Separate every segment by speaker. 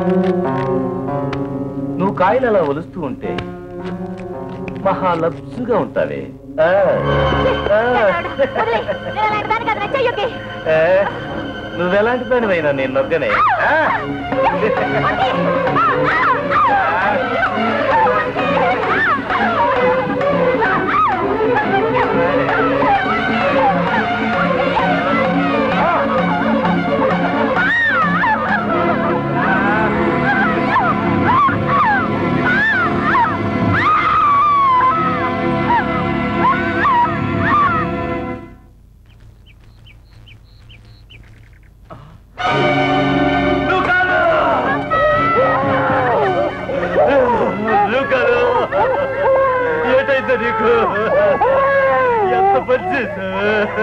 Speaker 1: నువ్వు కాయలు అలా ఒలుస్తూ ఉంటే మహా లబ్సుగా ఉంటావే ఆ, ఆ. ఏ, నువ్వెలాంటి పనివైనా నేను నొగ్గనే ఆ? లూకాలు ఏటైందో నీకు ఎంత పని చేశావు?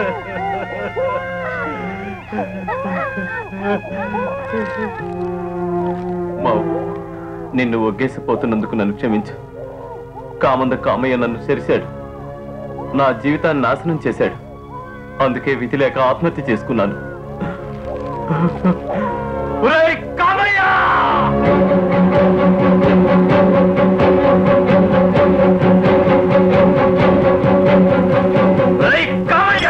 Speaker 1: మావు నిన్ను ఒగ్గేసిపోతున్నందుకు నన్ను క్షమించు కామంద కామయ్య నన్ను చెరిశాడు నా జీవితాన్ని నాశనం చేశాడు అందుకే విధి లేక ఆత్మహత్య చేసుకున్నాను ఒరేయ్ కామయ్య ఒరేయ్ కామయ్య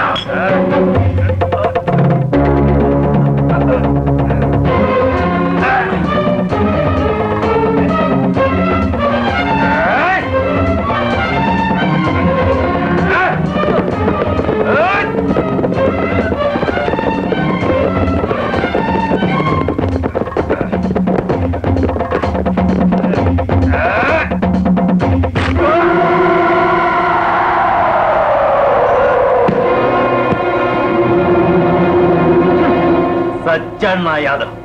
Speaker 1: సజ్జన్న యాదవ్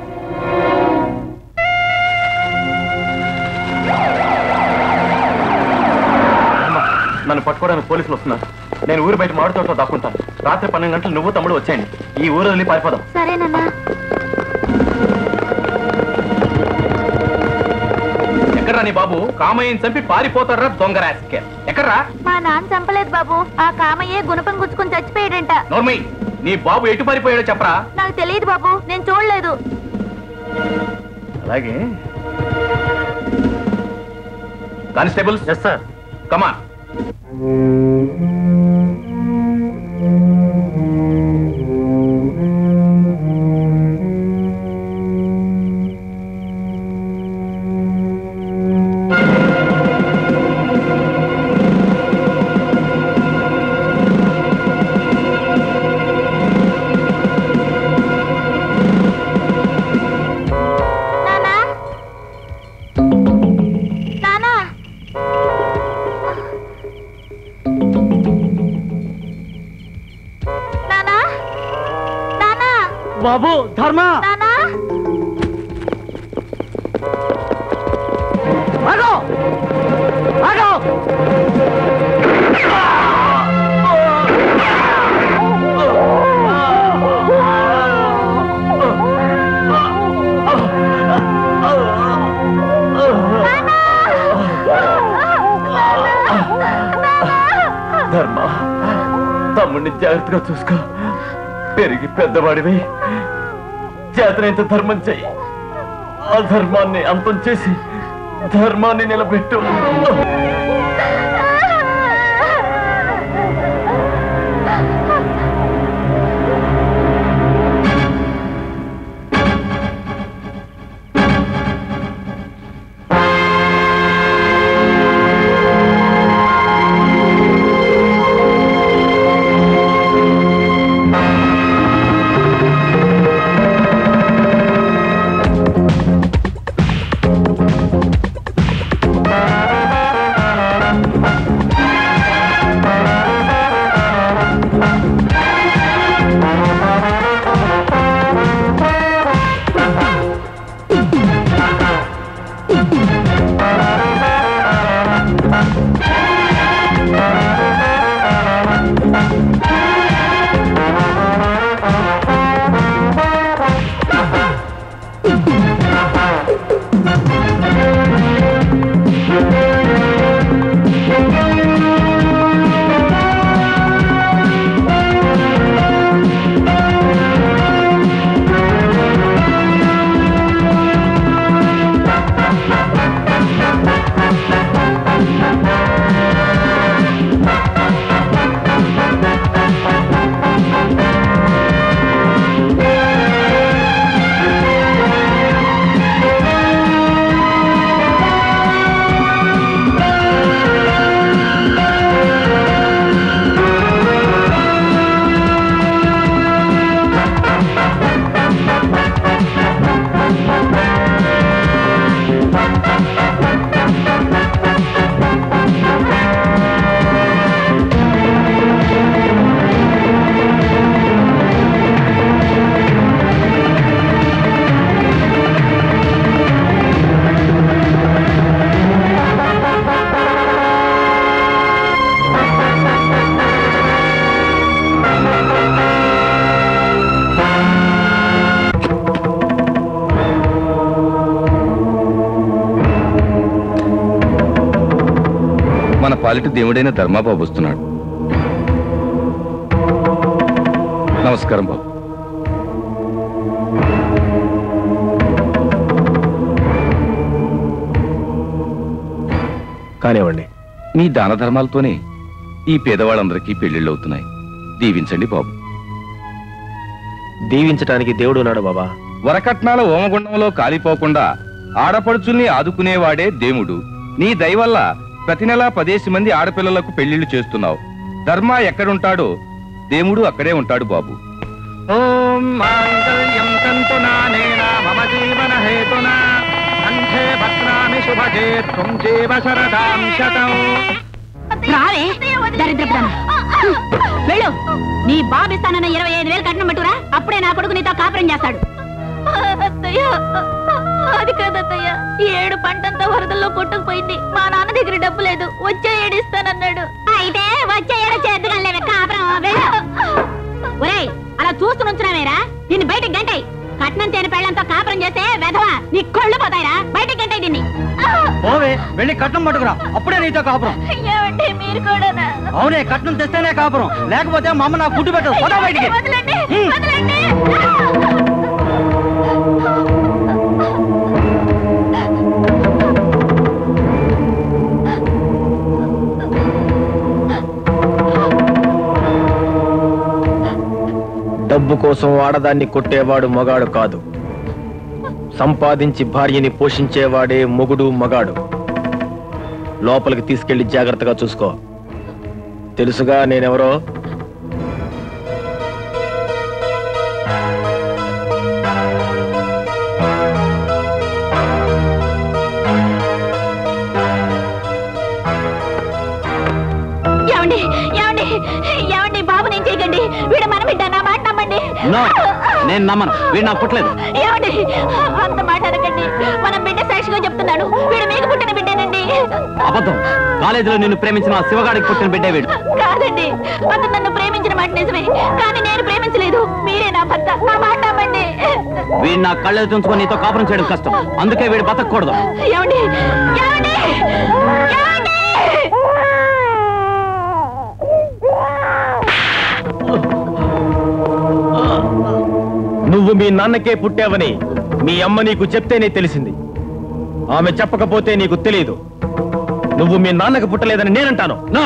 Speaker 1: నన్ను పట్టుకోవడానికి పోలీసులు వస్తున్నారు నేను ఊరు బయట మామిడి తోటలో దాక్కుంటాను రాత్రి పన్నెండు గంటలు నువ్వు తమ్ముడు వచ్చేయండి ఈ ఊరు వదిలి పారిపోదాం
Speaker 2: సరేనన్నా
Speaker 1: ఎక్కడ్రా నీ బాబు కామయ్యని చంపి పారిపోతాడ్రా దొంగ రాస్కే ఎక్కడ్రా
Speaker 2: మా నాన్న చంపలేదు బాబు ఆ కామయ్యే గుణపం గుచ్చుకుని చచ్చిపోయాడంట
Speaker 1: నోర్మై నీ బాబు ఎటు పారిపోయాడో చెప్పరా
Speaker 2: నాకు తెలియదు బాబు నేను చూడలేదు
Speaker 1: అలాగే కానిస్టేబుల్ ఎస్ సార్ కమాన్
Speaker 2: నానా నానా నానా నానా
Speaker 3: బాబు ధర్మ
Speaker 2: నానా
Speaker 3: ఆగో ఆగో
Speaker 1: ధర్మ తమ్ముడిని జాగ్రత్తగా చూసుకో పెరిగి పెద్దవాడివి చేతనైతే ధర్మం చెయ్యి ఆ ధర్మాన్ని అంతం చేసి ధర్మాన్ని నిలబెట్టు
Speaker 4: మన పాలిటి దేవుడైన ధర్మాబాబు వస్తున్నాడు నమస్కారం బాబు
Speaker 5: కానివ్వండి
Speaker 4: మీ దాన ధర్మాలతోనే ఈ పేదవాళ్ళందరికీ పెళ్లిళ్ళు అవుతున్నాయి దీవించండి బాబు
Speaker 5: దీవించటానికి దేవుడు ఉన్నాడు బాబా
Speaker 4: వరకట్నాల ఓమగుండంలో కాలిపోకుండా ఆడపడుచుల్ని ఆదుకునేవాడే దేవుడు నీ దయ వల్ల ప్రతి నెలా పదేసి మంది ఆడపిల్లలకు పెళ్లిళ్లు చేస్తున్నావు ధర్మ ఎక్కడుంటాడో దేవుడు అక్కడే ఉంటాడు బాబు
Speaker 3: ఓం మాంగళ్యం తంతునానేన మమ జీవన హేతునా కంఠే భద్రామి శుభజే త్వం జీవ శరదాం శతం
Speaker 2: రావే దరిద్రపురం వెళ్ళు నీ బాబిస్తానన్న ఇరవై ఐదు వేలు కట్నం పెట్టురా అప్పుడే నా కొడుకు నీతో కాపురం చేస్తాడు అత్తయ్య అది కాదత్తయ్య ఈ ఏడు పంటంతా వరదల్లో కొట్టుకుపోయింది మా నాన్న దగ్గర డబ్బు లేదు వచ్చే ఏడు ఇస్తానన్నాడు అయితే వచ్చే ఏడు చేద్దాం లేవే కాపురం వెళ్ళు ఒరేయ్ అలా చూస్తూ నుంచున్నావేరా దీన్ని బయటికి గంటాయి కట్నం తేని పెళ్ళంతో కాపురం చేస్తే వెధవా నీ కొళ్ళు పోతాయిరా బయటికి గంటాయి దీన్ని
Speaker 3: ఓవే వెళ్ళి కట్నం పట్టుకురా అప్పుడే నీతో కాపురం
Speaker 2: ఏమంటే మీరు కూడా
Speaker 3: అవునే కట్నం తెస్తేనే కాపురం లేకపోతే మా అమ్మ నా ఫుడ్ పెట్టదు పోదా బయటికి
Speaker 2: వదలండి
Speaker 3: హ్మ్.
Speaker 2: వదలండి
Speaker 5: డబ్బు కోసం ఆడదాన్ని కొట్టేవాడు మగాడు కాదు సంపాదించి భార్యని పోషించేవాడే మొగుడు మగాడు లోపలికి తీసుకెళ్లి జాగ్రత్తగా చూసుకో తెలుసుగా నేనెవరో
Speaker 2: ఏమండి ఏమండి ఏమండి బాబు నేను చేయకండి వీడు మన బిడ్డ నా మాట నమ్మండి
Speaker 3: నేను నమ్మను వీడు నాకు పుట్టలేదు
Speaker 2: ఏమండి అంత మాట అనకండి మన బిడ్డ సాక్షిగా చెప్తున్నాడు వీడు మీకు పుట్టిన బిడ్డేనండి
Speaker 3: అబద్ధం కాలేజీలో నిన్ను ప్రేమించిన ఆ శివగాడికి పుట్టిన బిడ్డే వీడు
Speaker 2: కాదండి అతను నన్ను ప్రేమించిన మాట నిజమే కానీ నేను ప్రేమించలేదు మీరే నా భర్త నా మాట నమ్మండి
Speaker 3: వీడు నా కళ్ళెదు తుంచుకొని నీతో కాపురం చేయడం కష్టం అందుకే వీడు బతకూడదు
Speaker 2: ఏమండి ఏమండి ఏమండి
Speaker 5: నువ్వు మీ నాన్నకే పుట్టావని మీ అమ్మ నీకు చెప్తేనే తెలిసింది ఆమె చెప్పకపోతే నీకు తెలియదు నువ్వు మీ నాన్నకు పుట్టలేదని నేనంటాను నా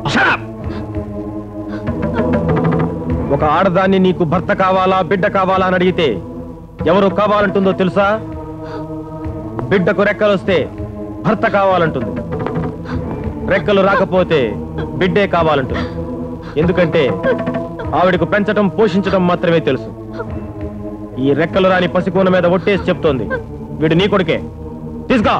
Speaker 5: ఒక ఆడదాన్ని నీకు భర్త కావాలా బిడ్డ కావాలా అని అడిగితే ఎవరు కావాలంటుందో తెలుసా బిడ్డకు రెక్కలొస్తే భర్త కావాలంటుంది రెక్కలు రాకపోతే బిడ్డే కావాలంటుంది ఎందుకంటే ఆవిడకు పెంచటం పోషించటం మాత్రమే తెలుసు ఈ రెక్కలు రాని పసికోన మీద ఒట్టేసి చెప్తోంది వీడు నీ కొడుకే తీసుకో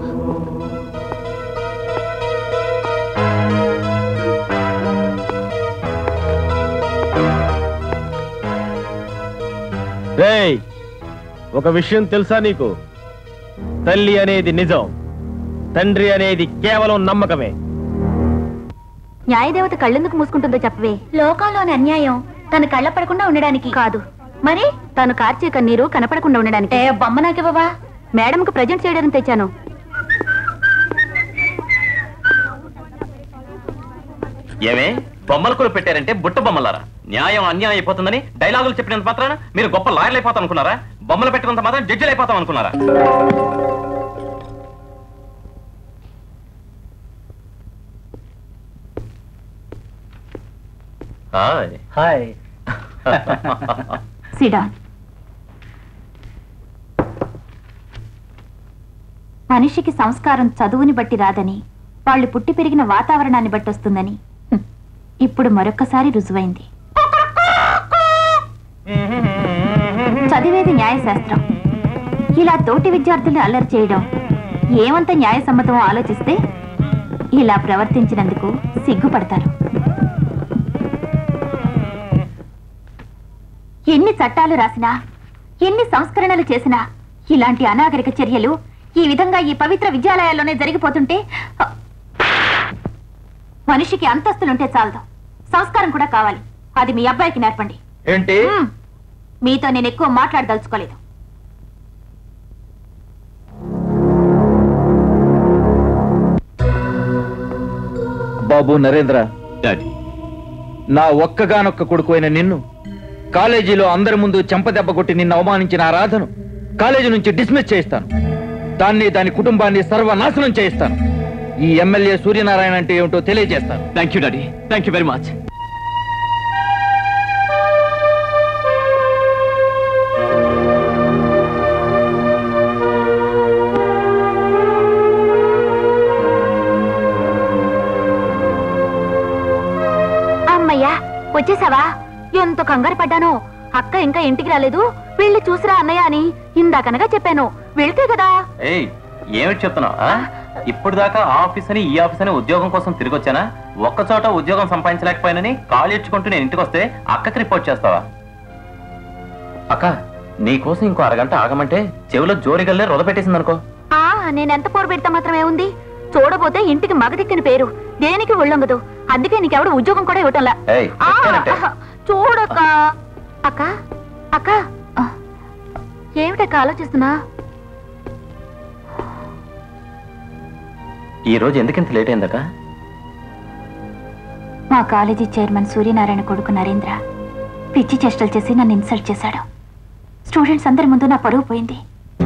Speaker 5: రేయ్ ఒక విషయం తెలుసా నీకు తల్లి అనేది నిజం తండ్రి అనేది కేవలం నమ్మకమే
Speaker 2: న్యాయదేవత కళ్ళెందుకు మూసుకుంటుందో చెప్పవే లోకంలోని అన్యాయం తన కళ్ళ పడకుండా ఉండడానికి కాదు మరి తను కార్చే కన్నీరు కనపడకుండా ఉండడానికి ఏ బొమ్మ నాకివ్వవా మేడంకు ప్రజెంట్ చేయడానికి తెచ్చాను
Speaker 1: ఏమే బొమ్మలు కూడా పెట్టారంటే బుట్ట బొమ్మలారా న్యాయం అన్యాయం అయిపోతుందని డైలాగులు చెప్పినంత మాత్రాన మీరు గొప్ప లాయర్లు అయిపోతాం అనుకున్నారా బొమ్మలు పెట్టినంత మాత్రం జడ్జిలు అయిపోతాం అనుకున్నారా హాయ్
Speaker 3: హాయ్
Speaker 2: సిడాన్ మనిషికి సంస్కారం చదువుని బట్టి రాదని వాళ్ళు పుట్టి పెరిగిన వాతావరణాన్ని బట్టి వస్తుందని హ్మ్. ఇప్పుడు మరొక్కసారి రుజువైంది చదివేది న్యాయశాస్త్రం ఇలా తోటి విద్యార్థుల్ని అల్లరి చేయడం ఏమంత న్యాయసమ్మతమో ఆలోచిస్తే ఇలా ప్రవర్తించినందుకు సిగ్గుపడతారు ఎన్ని చట్టాలు రాసినా ఎన్ని సంస్కరణలు చేసినా ఇలాంటి అనాగరిక చర్యలు ఈ విధంగా ఈ పవిత్ర విద్యాలయాల్లోనే జరిగిపోతుంటే అ, మనిషికి అంతస్తులుంటే చాలదు సంస్కారం కూడా కావాలి అది మీ అబ్బాయికి నేర్పండి
Speaker 1: ఏంటి
Speaker 2: మ్మ్. మీతో నేను ఎక్కువ మాట్లాడదలుచుకోలేదు
Speaker 6: బాబు నరేంద్ర
Speaker 3: డాడీ
Speaker 6: నా ఒక్కగానొక్క కొడుకు అయిన నిన్ను కాలేజీలో అందరి ముందు చెంపదెబ్బ కొట్టి నిన్ను అవమానించిన ఆ రాధను కాలేజీ నుంచి డిస్మిస్ చేయిస్తాను దాన్ని దాని కుటుంబాన్ని సర్వనాశనం చేయిస్తాను ఈ ఎమ్మెల్యే సూర్యనారాయణ అంటే ఏమిటో తెలియజేస్తాను
Speaker 3: thank you daddy thank you very much
Speaker 2: అమ్మయ్యా వచ్చేసావా ఎంత కంగారు పడ్డానో అక్క ఇంకా ఇంటికి రాలేదు వెళ్ళి చూసిరా అన్నయ్య అని ఇందాకనగా చెప్పాను వెళ్తే కదా
Speaker 1: ఏయ్ ఏమిటి చెప్తున్నావు ఇప్పుడు దాకా ఆ ఆఫీస్ అని ఈ ఆఫీస్ అని ఉద్యోగం కోసం తిరిగి వచ్చానా ఒక్క చోట ఉద్యోగం సంపాదించలేకపోయినని కాలు ఇచ్చుకుంటూ నేను ఇంటికి వస్తే అక్కకి రిపోర్ట్ చేస్తావా అక్క నీ కోసం ఇంకో అరగంట ఆగమంటే చెవిలో జోరిగల్లే రొద పెట్టేసింది అనుకో
Speaker 2: ఆ నేనెంత పోరు పెడతా మాత్రమే ఉంది చూడబోతే ఇంటికి మగదిక్కిన పేరు దేనికి ఒళ్ళొంగదు అందుకే నీకెవడు ఉద్యోగం కూడా ఇవ్వటంలా
Speaker 1: ఏయ్
Speaker 2: ఆ,
Speaker 1: చెప్పానంటే.
Speaker 2: చూడక్క అక్క అక్క ఆ, ఏమిటక్క ఆలోచిస్తున్నా
Speaker 1: ఈ రోజు ఎందుకింత లేట్ అయిందక్క
Speaker 2: మా కాలేజీ చైర్మన్ సూర్యనారాయణ కొడుకు నరేంద్ర పిచ్చి చేష్టలు చేసి నన్ను ఇన్సల్ట్ చేశాడు స్టూడెంట్స్ అందరి ముందు నా పరువు పోయింది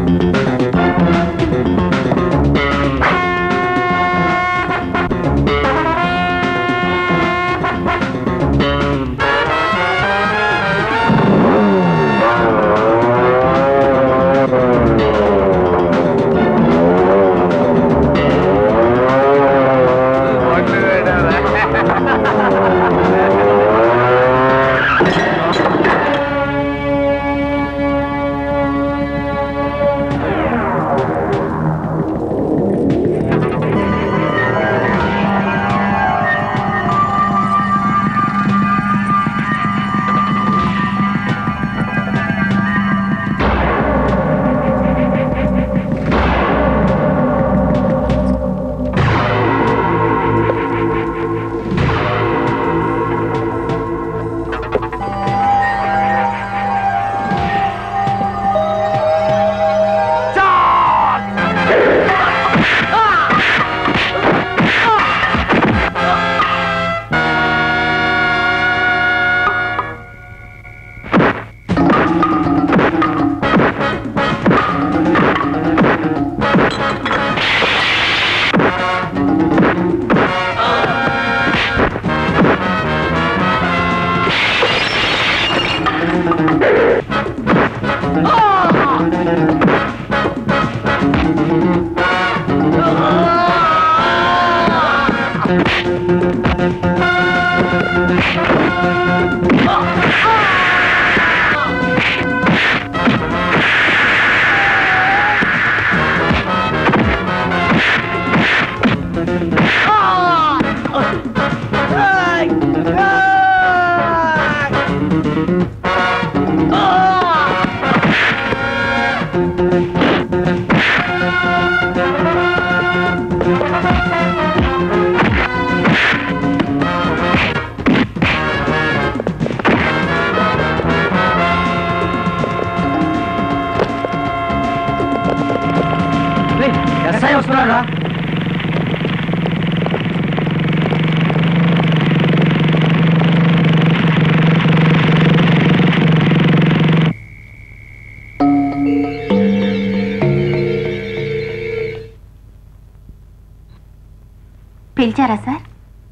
Speaker 2: పిలిచారా సార్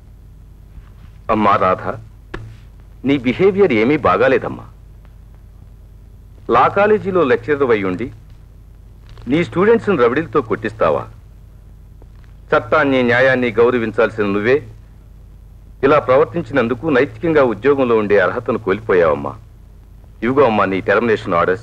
Speaker 4: అమ్మా రాధ నీ బిహేవియర్ ఏమీ బాగాలేదమ్మా లా కాలేజీలో లెక్చరర్ అయి ఉండి నీ స్టూడెంట్స్ని రవిడిలతో కొట్టిస్తావా చట్టాన్ని న్యాయాన్ని గౌరవించాల్సిన నువ్వే ఇలా ప్రవర్తించినందుకు నైతికంగా ఉద్యోగంలో ఉండే అర్హతను కోల్పోయావమ్మా ఇవిగో అమ్మా నీ టెర్మినేషన్ ఆర్డర్స్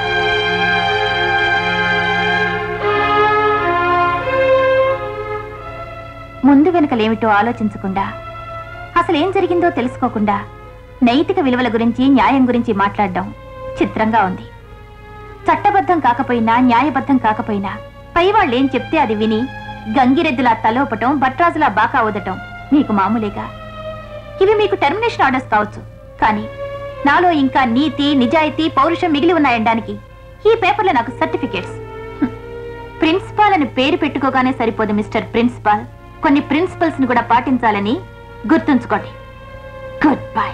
Speaker 2: ముందు వెనుకలేమిటో ఆలోచించకుండా అసలు ఏం జరిగిందో తెలుసుకోకుండా నైతిక విలువల గురించి న్యాయం గురించి మాట్లాడడం చిత్రంగా ఉంది చట్టబద్ధం కాకపోయినా న్యాయబద్ధం కాకపోయినా పై వాళ్ళు ఏం చెప్తే అది విని గంగిరెద్దులా తలోపటం భట్రాజులా బాకా ఊదటం మీకు మామూలేగా ఇవి మీకు టెర్మినేషన్ ఆర్డర్స్ కావచ్చు కానీ నాలో ఇంకా నీతి నిజాయితీ పౌరుషం మిగిలి ఉన్నాయనడానికి ఈ పేపర్లో నాకు సర్టిఫికేట్స్ హ్మ్. ప్రిన్సిపాల్ అని పేరు పెట్టుకోగానే సరిపోదు మిస్టర్ ప్రిన్సిపాల్ కొన్ని ప్రిన్సిపల్స్ ని కూడా పాటించాలని గుర్తుంచుకోండి గుడ్ బై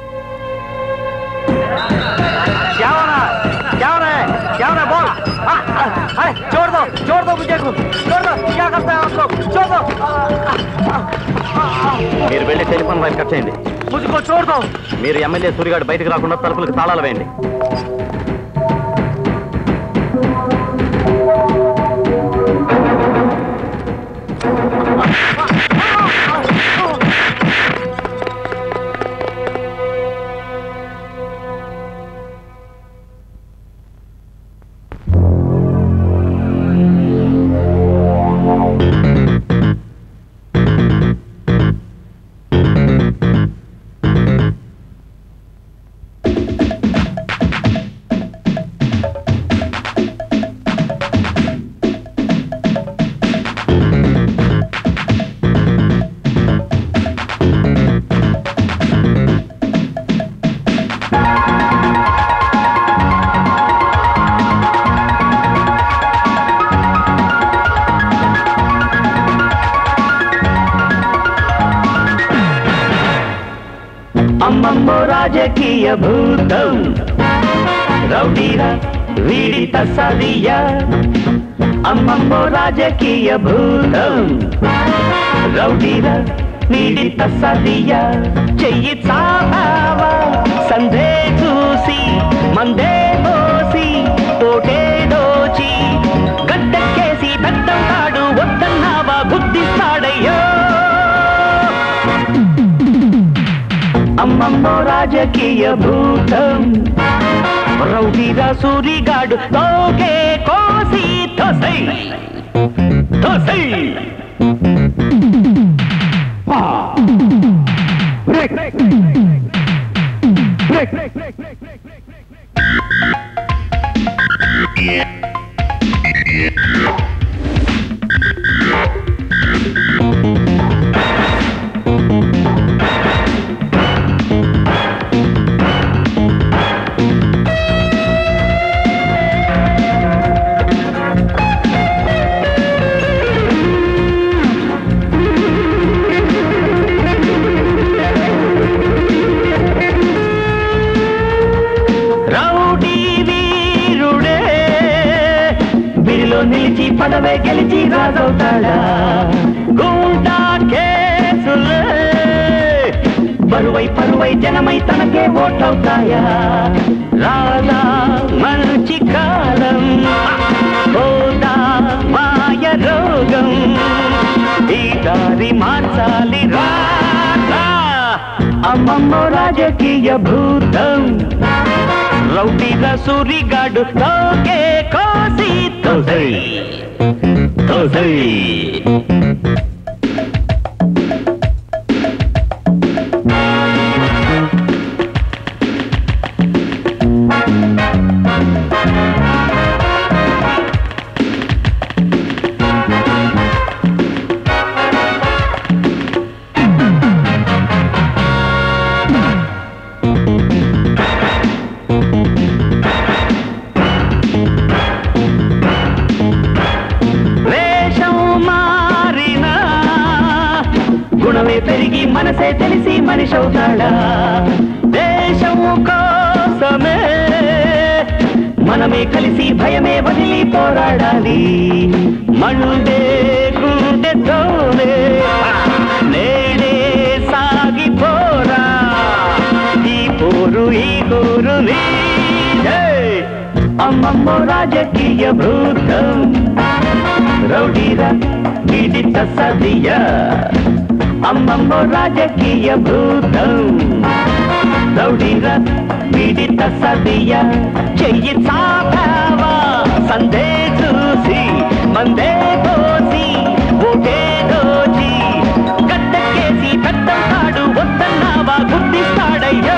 Speaker 3: మీరు వెళ్ళి టెలిఫోన్ వైర్ కట్ చేయండి మీరు ఎమ్మెల్యే సూర్యగాడు బయటకు రాకుండా తలుపులకు తాళాలు వేయండి
Speaker 7: అమ్మమ్మో రాజకీయ భూతం రౌడీరా వీడి తసదియ అమ్మమ్మో రాజకీయ భూతం రౌడీరా వీడి తసదియ చెయ్యి చాపావా సందే చూసి మందే పోసి తోటే దోచి గడ్డకేసి పెద్దంటాడు వద్దన్నావా గుద్దిస్తాడయ్యో అమ్మమ్మ రాజకీయ భూతం రౌడీరా సూరిగాడు తోకే కోసి తోసై తోసై రౌడీ వీరుడే బిడిలో నిలిచి పదవే గెలిచి రాజవుతాడా గుండా కేసులే బరువై పరువై జనమై తనకే ఓట్లవుతాయా రాలా మంచి కాలం పోదా మాయ రోగం ఈ దారి మార్చాలి రాదా అమ్మమ్మ రాజకీయ భూతం రౌడీగా సూరిగాడు తోకే కోసి తోసై తోసై వేషం మారినా గుణమే పెరిగి మనసే తెలిసి మనిషి అవుతాడా దేశం కోసమే మనమే కలిసి భయమే వదిలి పోరాడాలి మండే గుండెతోనే నేడే సాగిపోరా ఈ పోరు ఈ కోరు నీదే. అమ్మమ్మ రాజకీయ భూతం రౌడీరా వీడి తసదియ అమ్మమ్మ రాజకీయ భూతం రౌడీరా వీడి తసదియ చెయ్యి చాపావా సందే చూసి మందే పోసి ఓటే దోచి గడ్డకేసి పెద్దంటాడు వద్దన్నావా గుర్తిస్తాడయ్యో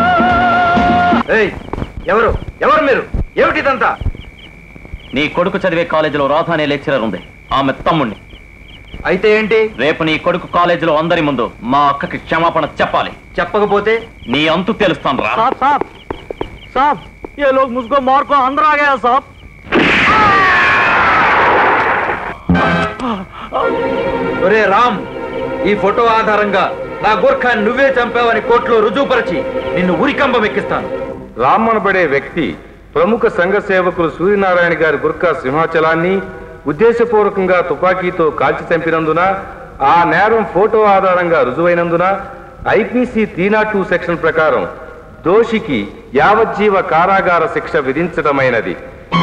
Speaker 6: ఎవరు ఎవరు మీరు ఏమిటిదంతా
Speaker 3: నీ కొడుకు చదివే కాలేజీలో రాధ అనే లెక్చరర్ ఉంది ఆమె తమ్ముణ్ణి
Speaker 6: అయితే ఏంటి
Speaker 3: రేపు నీ కొడుకు కాలేజీలో అందరి ముందు మా అక్కకి క్షమాపణ చెప్పాలి
Speaker 6: చెప్పకపోతే
Speaker 3: నీ అంతు తెలుస్తాను రా
Speaker 7: साहब साहब साहब ये लोग मुझको मार को अंदर आ गया साहब
Speaker 6: ఒరే రామ్ ఈ ఫోటో ఆధారంగా నా గోర్ఖా నువ్వే చంపావని కోర్టులో రుజువుపరిచి నిన్ను ఉరికంబం ఎక్కిస్తాను
Speaker 4: రామ్మనబడే వ్యక్తి ప్రముఖ సంఘ సేవకులు సూర్యనారాయణ గారి గుర్ఖా సింహాచలాన్ని ఉద్దేశపూర్వకంగా తుపాకీతో కాల్చి చంపినందున ఆ నేరం ఫోటో ఆధారంగా రుజువైనందున IPC three nought two section ప్రకారం దోషికి యావజ్జీవ కారాగార శిక్ష విధించడమైనది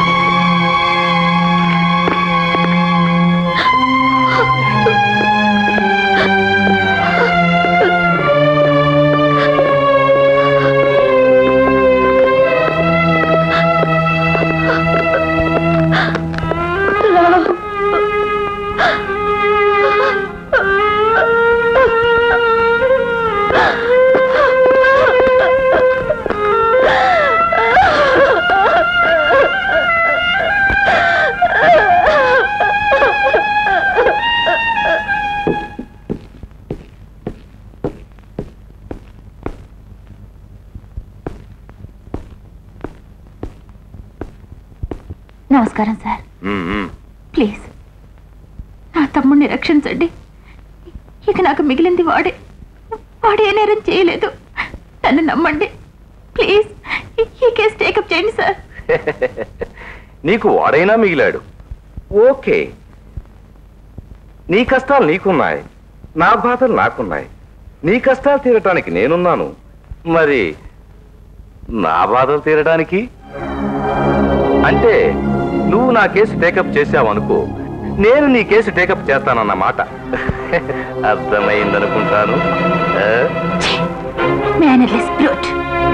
Speaker 2: నమస్కారం సార్ ప్లీజ్ నా తమ్ముడిని రక్షించండి ఇక నాకు మిగిలింది వాడే వాడే నేరం చేయలేదు నన్ను నమ్మండి ప్లీజ్ ఈ కేసు టేకప్ చేయండి సార్
Speaker 4: నీకు వాడైనా మిగిలాడు ఓకే నీ కష్టాలు నీకున్నాయి నా బాధలు నాకున్నాయి నీ కష్టాలు తీరటానికి నేనున్నాను మరి నా బాధలు తీరడానికి అంటే నువ్వు నా కేసు టేకప్ చేశావనుకో నేను నీ కేసు టేకప్ చేస్తానన్నమాట అర్థమైందనుకుంటాను ఆ?
Speaker 2: మేనర్లెస్ బ్రూట్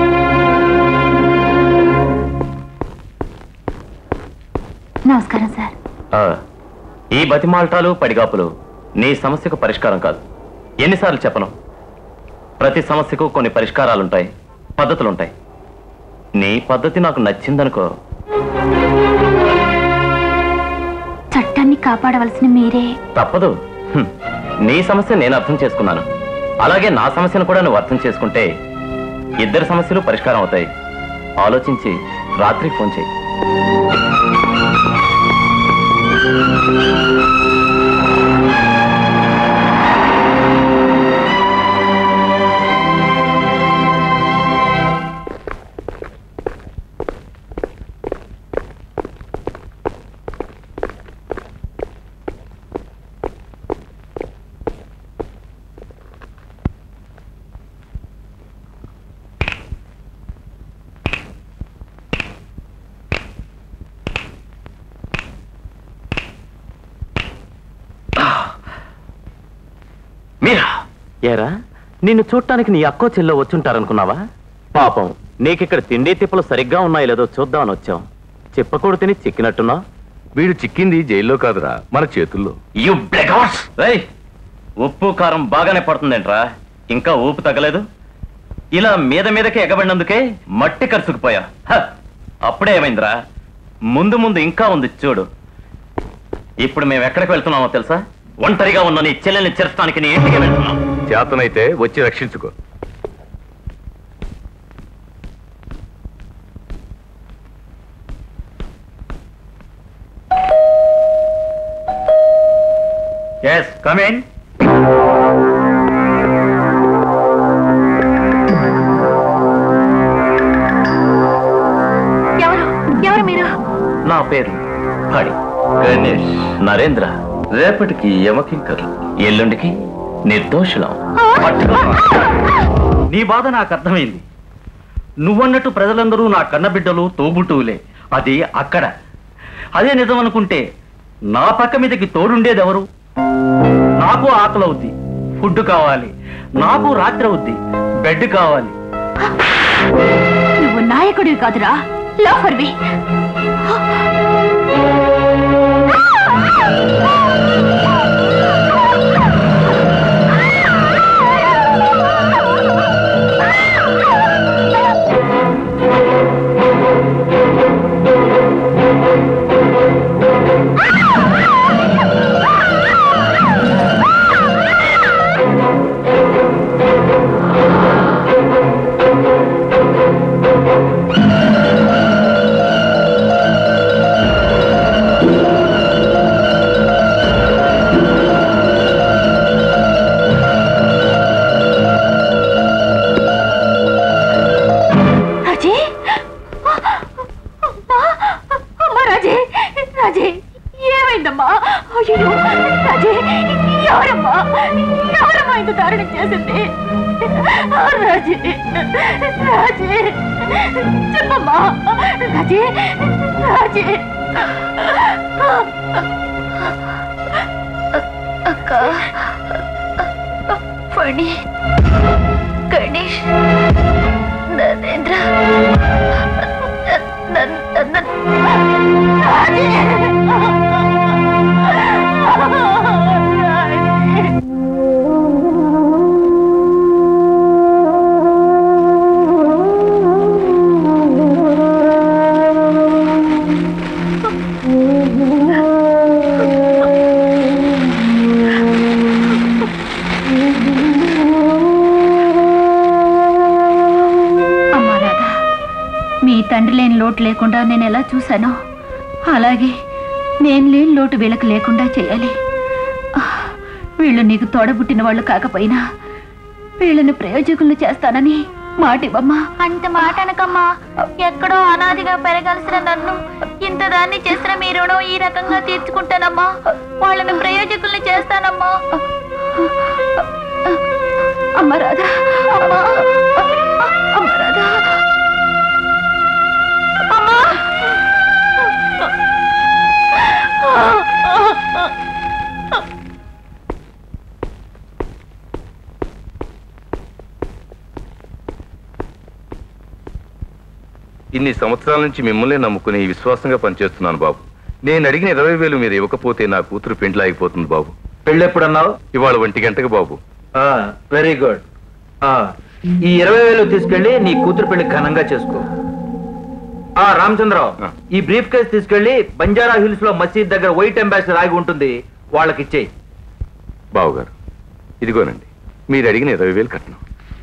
Speaker 2: నమస్కారం సార్
Speaker 1: ఆ, ఈ బతిమాల్టాలు పడిగాపులు నీ సమస్యకు పరిష్కారం కాదు ఎన్నిసార్లు చెప్పను ప్రతి సమస్యకు కొన్ని పరిష్కారాలుంటాయి పద్ధతులుంటాయి నీ పద్ధతి నాకు నచ్చిందనుకో
Speaker 2: చట్టాన్ని కాపాడవలసిన మీరే
Speaker 1: తప్పదు హ్మ్. నీ సమస్య నేను అర్థం చేసుకున్నాను అలాగే నా సమస్యను కూడా నువ్వు అర్థం చేసుకుంటే ఇద్దరి సమస్యలు పరిష్కారం అవుతాయి ఆలోచించి రాత్రి ఫోన్ చేయి మీరా ఏరా నిన్ను చూడటానికి నీ అక్కో చెల్లో వచ్చుంటారనుకున్నావా పాపం నీకిక్కడ తిండి తిప్పలు సరిగ్గా ఉన్నాయో లేదో చూద్దామని వచ్చాం చెప్పకూడదు తిని చిక్కినట్టున్నా
Speaker 4: వీడు చిక్కింది జైల్లో కాదురా మన చేతుల్లో
Speaker 1: యు రేయ్ ఉప్పు కారం బాగానే పడుతుందేంట్రా ఇంకా ఊపు తగ్గలేదు ఇలా మీద మీదకి ఎగబడినందుకే మట్టి కరుచుకుపోయా హ! అప్పుడే ఏమైందిరా ముందు ముందు ఇంకా ఉంది చూడు ఇప్పుడు మేము ఎక్కడికి వెళ్తున్నామో తెలుసా ఒంటరిగా ఉన్న నీ చెల్లెల్ని చేర్చడానికి నీ ఇంటికి వెళ్తున్నాం
Speaker 4: చేతనైతే వచ్చి రక్షించుకో
Speaker 1: ఎస్ కమిన్
Speaker 2: ఎవరు ఎవరు మీరు
Speaker 1: నా పేరు హరి గణేష్ నరేంద్ర రేపటికి యమకింకర్లు ఎల్లుండికి నిర్దోషులం పట్టుకో.
Speaker 7: నీ బాధ నాకు అర్థమైంది నువ్వన్నట్టు ప్రజలందరూ నా కన్నబిడ్డలు తోబుట్టువులే అది అక్కడ అదే నిజం అనుకుంటే నా పక్క మీదకి తోడుండేదెవరు నాకు ఆకలి అవుద్ది ఫుడ్ కావాలి నాకు రాత్రి అవుద్ది బెడ్ కావాలి
Speaker 2: నువ్వు నాయకుడివి కాదురా లోఫర్వి
Speaker 1: ఆ
Speaker 2: అయ్యో రాజే ఎవరమ్మా ఎవరమ్మా ఇంత దారుణం చేసింది రాజే రాజే చెప్పమ్మా రాజే రాజే అక్క ఫణి గణేష్ నరేంద్ర అమ్మా రాధా మీ తండ్రి లేని లోటు లేకుండా నేను ఎలా చూశానో అలాగే నేను లేని లోటు వీళ్ళకి లేకుండా చేయాలి ఆ, వీళ్ళు నీకు తోడబుట్టిన వాళ్ళు కాకపోయినా వీళ్ళని ప్రయోజకులను చేస్తానని మాటివమ్మా
Speaker 8: అంత మాట అనకమ్మా ఎక్కడో అనాదిగా పెరగాల్సిన నన్ను ఇంత దాన్ని చేసిన మీ రుణం ఈ రకంగా తీర్చుకుంటానమ్మా వాళ్ళని ప్రయోజకుల్ని చేస్తానమ్మా
Speaker 2: అమ్మ రాధా అమ్మా అమ్మ రాధా అమ్మా
Speaker 4: ఇన్ని సంవత్సరాల నుంచి మిమ్మల్ని నమ్ముకుని విశ్వాసంగా పనిచేస్తున్నాను బాబు నేను అడిగిన ఇరవై వేలు మీరు ఇవ్వకపోతే నా కూతురు పెండ్లాగిపోతుంది బాబు
Speaker 6: పెళ్ళెప్పుడన్నావు
Speaker 4: ఇవాళ ఒంటి గంటకు బాబు
Speaker 6: వెరీ గుడ్ ఈ ఇరవై వేలు తీసుకెళ్లి నీ కూతురు పెళ్లి ఘనంగా చేసుకో ఆ రామచంద్రరావు
Speaker 4: ఆ.
Speaker 6: ఈ బ్రీఫ్ కేస్ తీసుకెళ్లి బంజారా హిల్స్ లో మసీద్ దగ్గర వైట్ అంబాసిడర్ ఆగి ఉంటుంది వాళ్ళకి ఇచ్చేయి
Speaker 4: బావుగారు ఇదిగోనండి మీరు అడిగిన ఇరవై వేలు కట్నం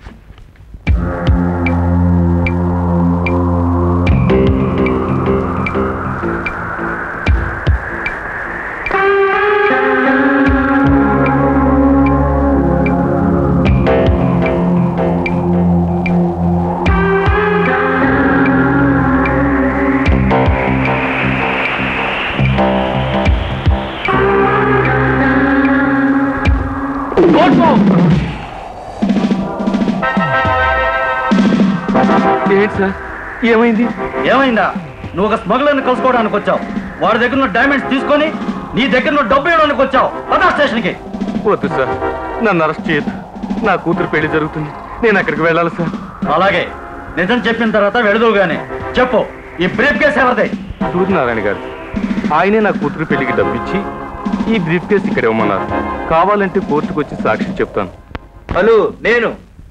Speaker 4: ఏంటి సార్ ఏమైంది
Speaker 7: ఏమైందా నువ్వు ఒక స్మగ్లర్ని కలుసుకోవడానికి వచ్చావు వాడి దగ్గర ఉన్న డైమండ్స్ తీసుకొని నీ దగ్గర ఉన్న డబ్బు ఇవ్వడానికి వచ్చావు పదా స్టేషన్కి
Speaker 4: వద్దు సార్ నన్ను అరెస్ట్ చేయొద్దు నా కూతురు పెళ్లి జరుగుతుంది నేను అక్కడికి వెళ్ళాలి సార్
Speaker 7: అలాగే నిజం చెప్పిన తర్వాత వెళదువుగానే చెప్పు ఈ బ్రీఫ్ కేసు ఎవరిదే
Speaker 4: సూర్యనారాయణ గారు ఆయనే నా కూతురు పెళ్లికి డబ్బిచ్చి ఈ బ్రీఫ్ కేసు ఇక్కడ ఇవ్వమన్నారు కావాలంటే కోర్టుకు వచ్చి సాక్షి చెప్తాను
Speaker 6: హలో నేను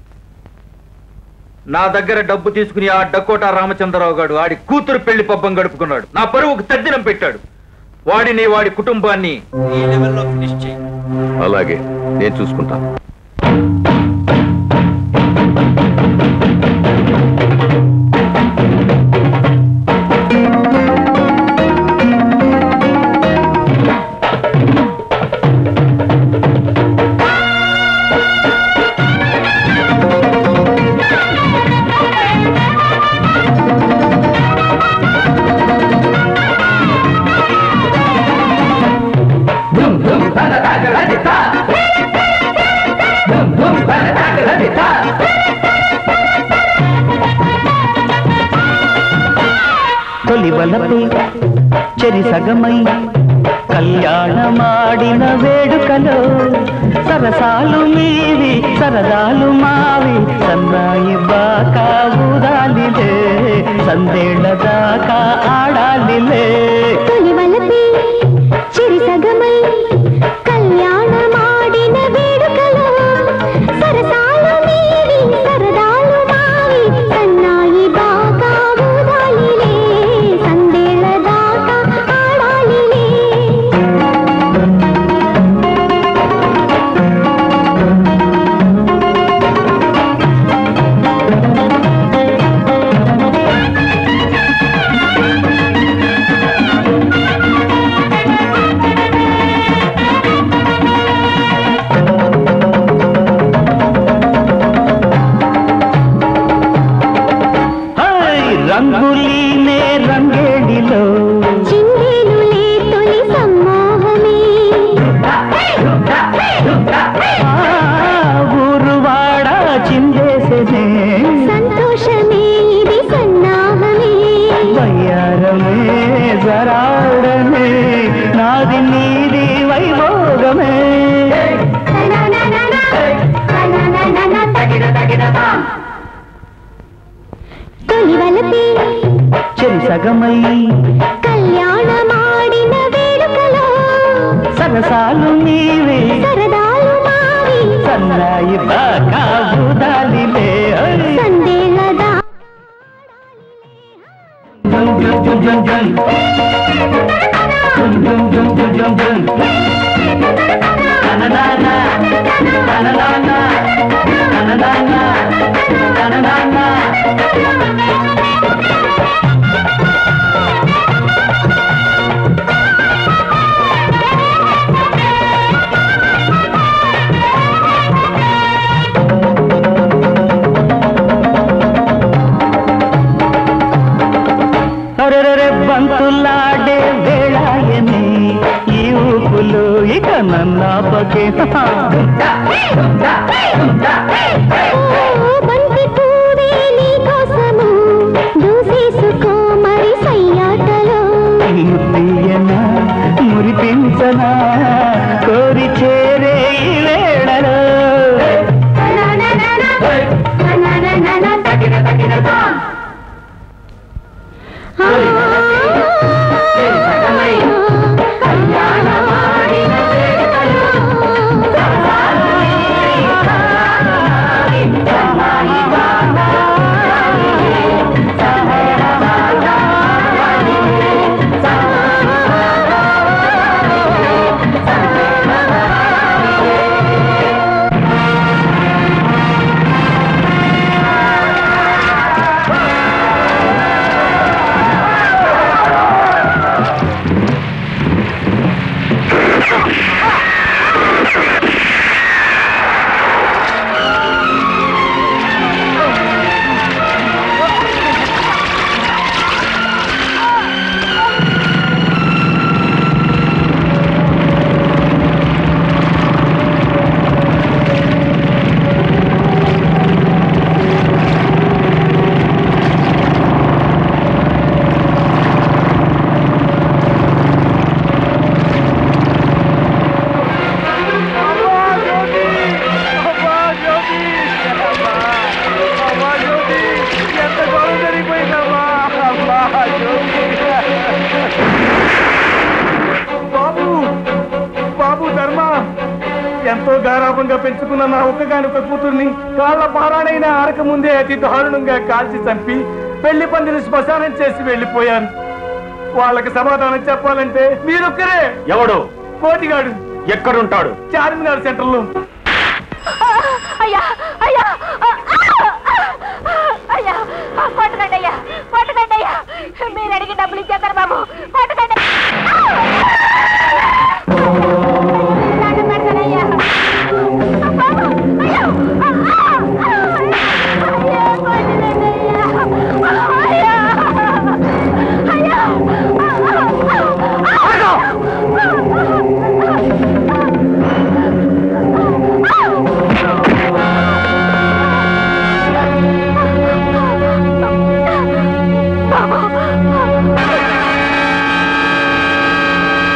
Speaker 6: నా దగ్గర డబ్బు తీసుకుని ఆ డకోటా రామచంద్రరావు గారు ఆడి కూతురు పెళ్లి పబ్బం గడుపుకున్నాడు నా పరువుకు తద్దినం పెట్టాడు వాడిని వాడి కుటుంబాన్ని ఈ లెవెల్లో ఫినిష్ చేయి
Speaker 4: అలాగే నేను చూసుకుంటాను
Speaker 9: తొలి వలపే చెరి సగమై కళ్యాణమాడిన వేడుకలో సరసాలు మీవి సరదాలు మావి సన్నాయి బాకా ఊదాలిలే సందేళ్ల దాకా ఆడాలిలే
Speaker 8: తొలి వలపే చిరి సగమై కళ్యాణమాడిన వేడుకలో సరసాలు మీవి సరదాలు మావి సన్నాయి బాగా ఊదాలిలే సందేళ్ల దాకా ఆడాలిలే
Speaker 9: ఆ సగమై
Speaker 10: కళ్యాణమాడిన వేడుకలో
Speaker 9: సరసాలు నీవే
Speaker 10: సరదాలు మావి
Speaker 9: సన్నాయి బాగా ఊదాలిలే ఓయ్.
Speaker 10: సందేళదా
Speaker 9: జం జం జం జం జం. జం జం జం జం జం జం. తననానా, తననానా, తననానా, తననానా. అరెరెరె బంతులాడే వేళాయని ఈ ఊపులు ఇక నన్నాపకే
Speaker 10: ఓ బంతి పూవే నీ కోసము దూసేసుకో మరి సయ్యాటలో
Speaker 9: ముద్దీయనా మురిపించనా కోరి చేరే ఈ వేళలో
Speaker 5: బాబు బాబు ధర్మ ఎంతో గారాభంగా పెంచుకున్న నా ఒక్కగానొక్క కూతుర్ని కాళ్ళ పారాడైన ఆరక ముందే అతి దారుణంగా కాల్చి చంపి పెళ్లి పందిని శ్మశానం చేసి వెళ్ళిపోయాను వాళ్ళకి సమాధానం చెప్పాలంటే మీరొక్కరే
Speaker 1: ఎవడు
Speaker 5: కోటిగాడు
Speaker 1: ఎక్కడుంటాడు
Speaker 5: చార్మినార్ సెంటర్ లో
Speaker 8: అయ్యా అయ్యా అయ్యా పట్టుకండి అయ్యా పట్టుకండి అయ్యా మీరు అడిగి డబ్బులు ఇచ్చేస్తారు బాబు పట్టుకండి దండం పెడతాను అయ్యా. బాబు, అయ్యో. అయ్యా, పట్టుకండి అయ్యా. అయ్యా. అయ్యా. బాబు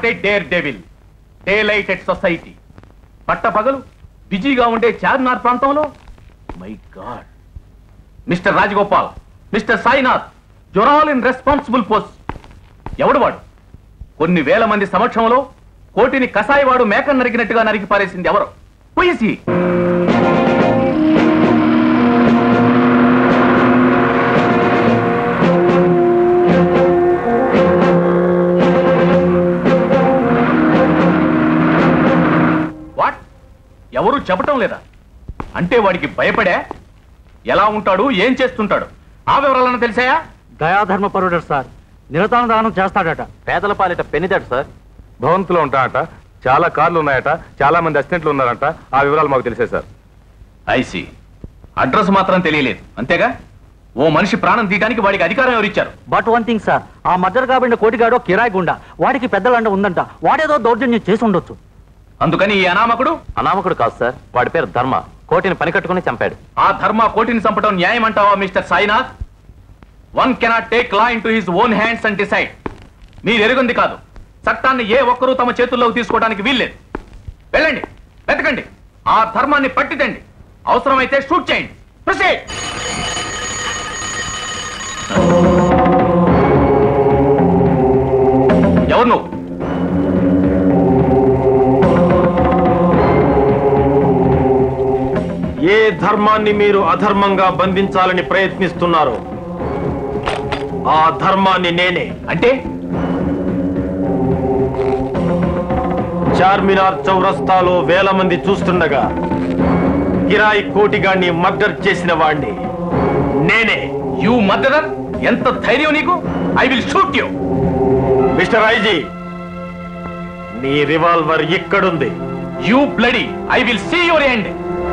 Speaker 1: not a daredevil day lighted society పట్ట పగలు బిజీగా ఉండే చార్మినార్ ప్రాంతంలో my god mister Rajagopal mister Sainath జొరాల్ ఇన్ రెస్పాన్సిబుల్ పోస్ట్ ఎవడు వాడు కొన్ని వేల మంది సమక్షంలో కోటిని కసాయివాడు మేకను నరికినట్టుగా నరికి పారేసింది ఎవరు పోయేసి వాట్ ఎవరు చెప్పటం లేదా అంటే వాడికి భయపడే ఎలా ఉంటాడు ఏం చేస్తుంటాడు ఆ వివరాలను తెలిసాయా
Speaker 7: దయాధర్మ పరుడు సార్ నిరతాన దానం చేస్తాడట
Speaker 3: పేదల పాలిట పెనిదాడు సార్
Speaker 4: భవంతిలో ఉంటాడట చాలా కార్లు ఉన్నాయట చాలా మంది అసిస్టెంట్లు ఉన్నారంట ఆ వివరాలు మాకు తెలిసే సార్
Speaker 1: ఐసి అడ్రస్ మాత్రం తెలియలేదు అంతేగా ఓ మనిషి ప్రాణం తీయడానికి వాడికి అధికారం ఎవరిచ్చారు
Speaker 7: బట్ వన్ థింగ్ సార్ ఆ మద్దరు కాబడిన కోటిగాడో కిరాయి గుండా వాడికి పెద్దలండ ఉందంట వాడేదో దౌర్జన్యం చేసి ఉండొచ్చు
Speaker 1: అందుకని ఈ అనామకుడు
Speaker 3: అనామకుడు కాదు సార్ వాడి పేరు ధర్మ కోటిని పని కట్టుకుని చంపాడు
Speaker 1: ఆ ధర్మ కోటిని చంపడం న్యాయం అంటావా mister Sainath one cannot take law into his own hands and decide మీరు ఎరుగుంది కాదు చట్టాన్ని ఏ ఒక్కరూ తమ చేతుల్లోకి తీసుకోవడానికి వీల్లేదు వెళ్ళండి వెతకండి ఆ ధర్మాన్ని పట్టిదండి అవసరమైతే షూట్ చేయండి Proceed. ఎవరు నువ్వు
Speaker 5: ఏ ధర్మాన్ని మీరు అధర్మంగా బంధించాలని ప్రయత్నిస్తున్నారో ఆ ధర్మాన్ని నేనే
Speaker 1: అంటే
Speaker 5: చార్మినార్ చౌరస్తాలో వేల మంది చూస్తుండగా కిరాయి కోటిగాన్ని మర్డర్ చేసిన వాణ్ణి నేనే
Speaker 1: యూ మర్డరర్ ఎంత ధైర్యం నీకు I will shoot you
Speaker 5: mister IG నీ రివాల్వర్ ఇక్కడుంది
Speaker 1: you bloody I will see your end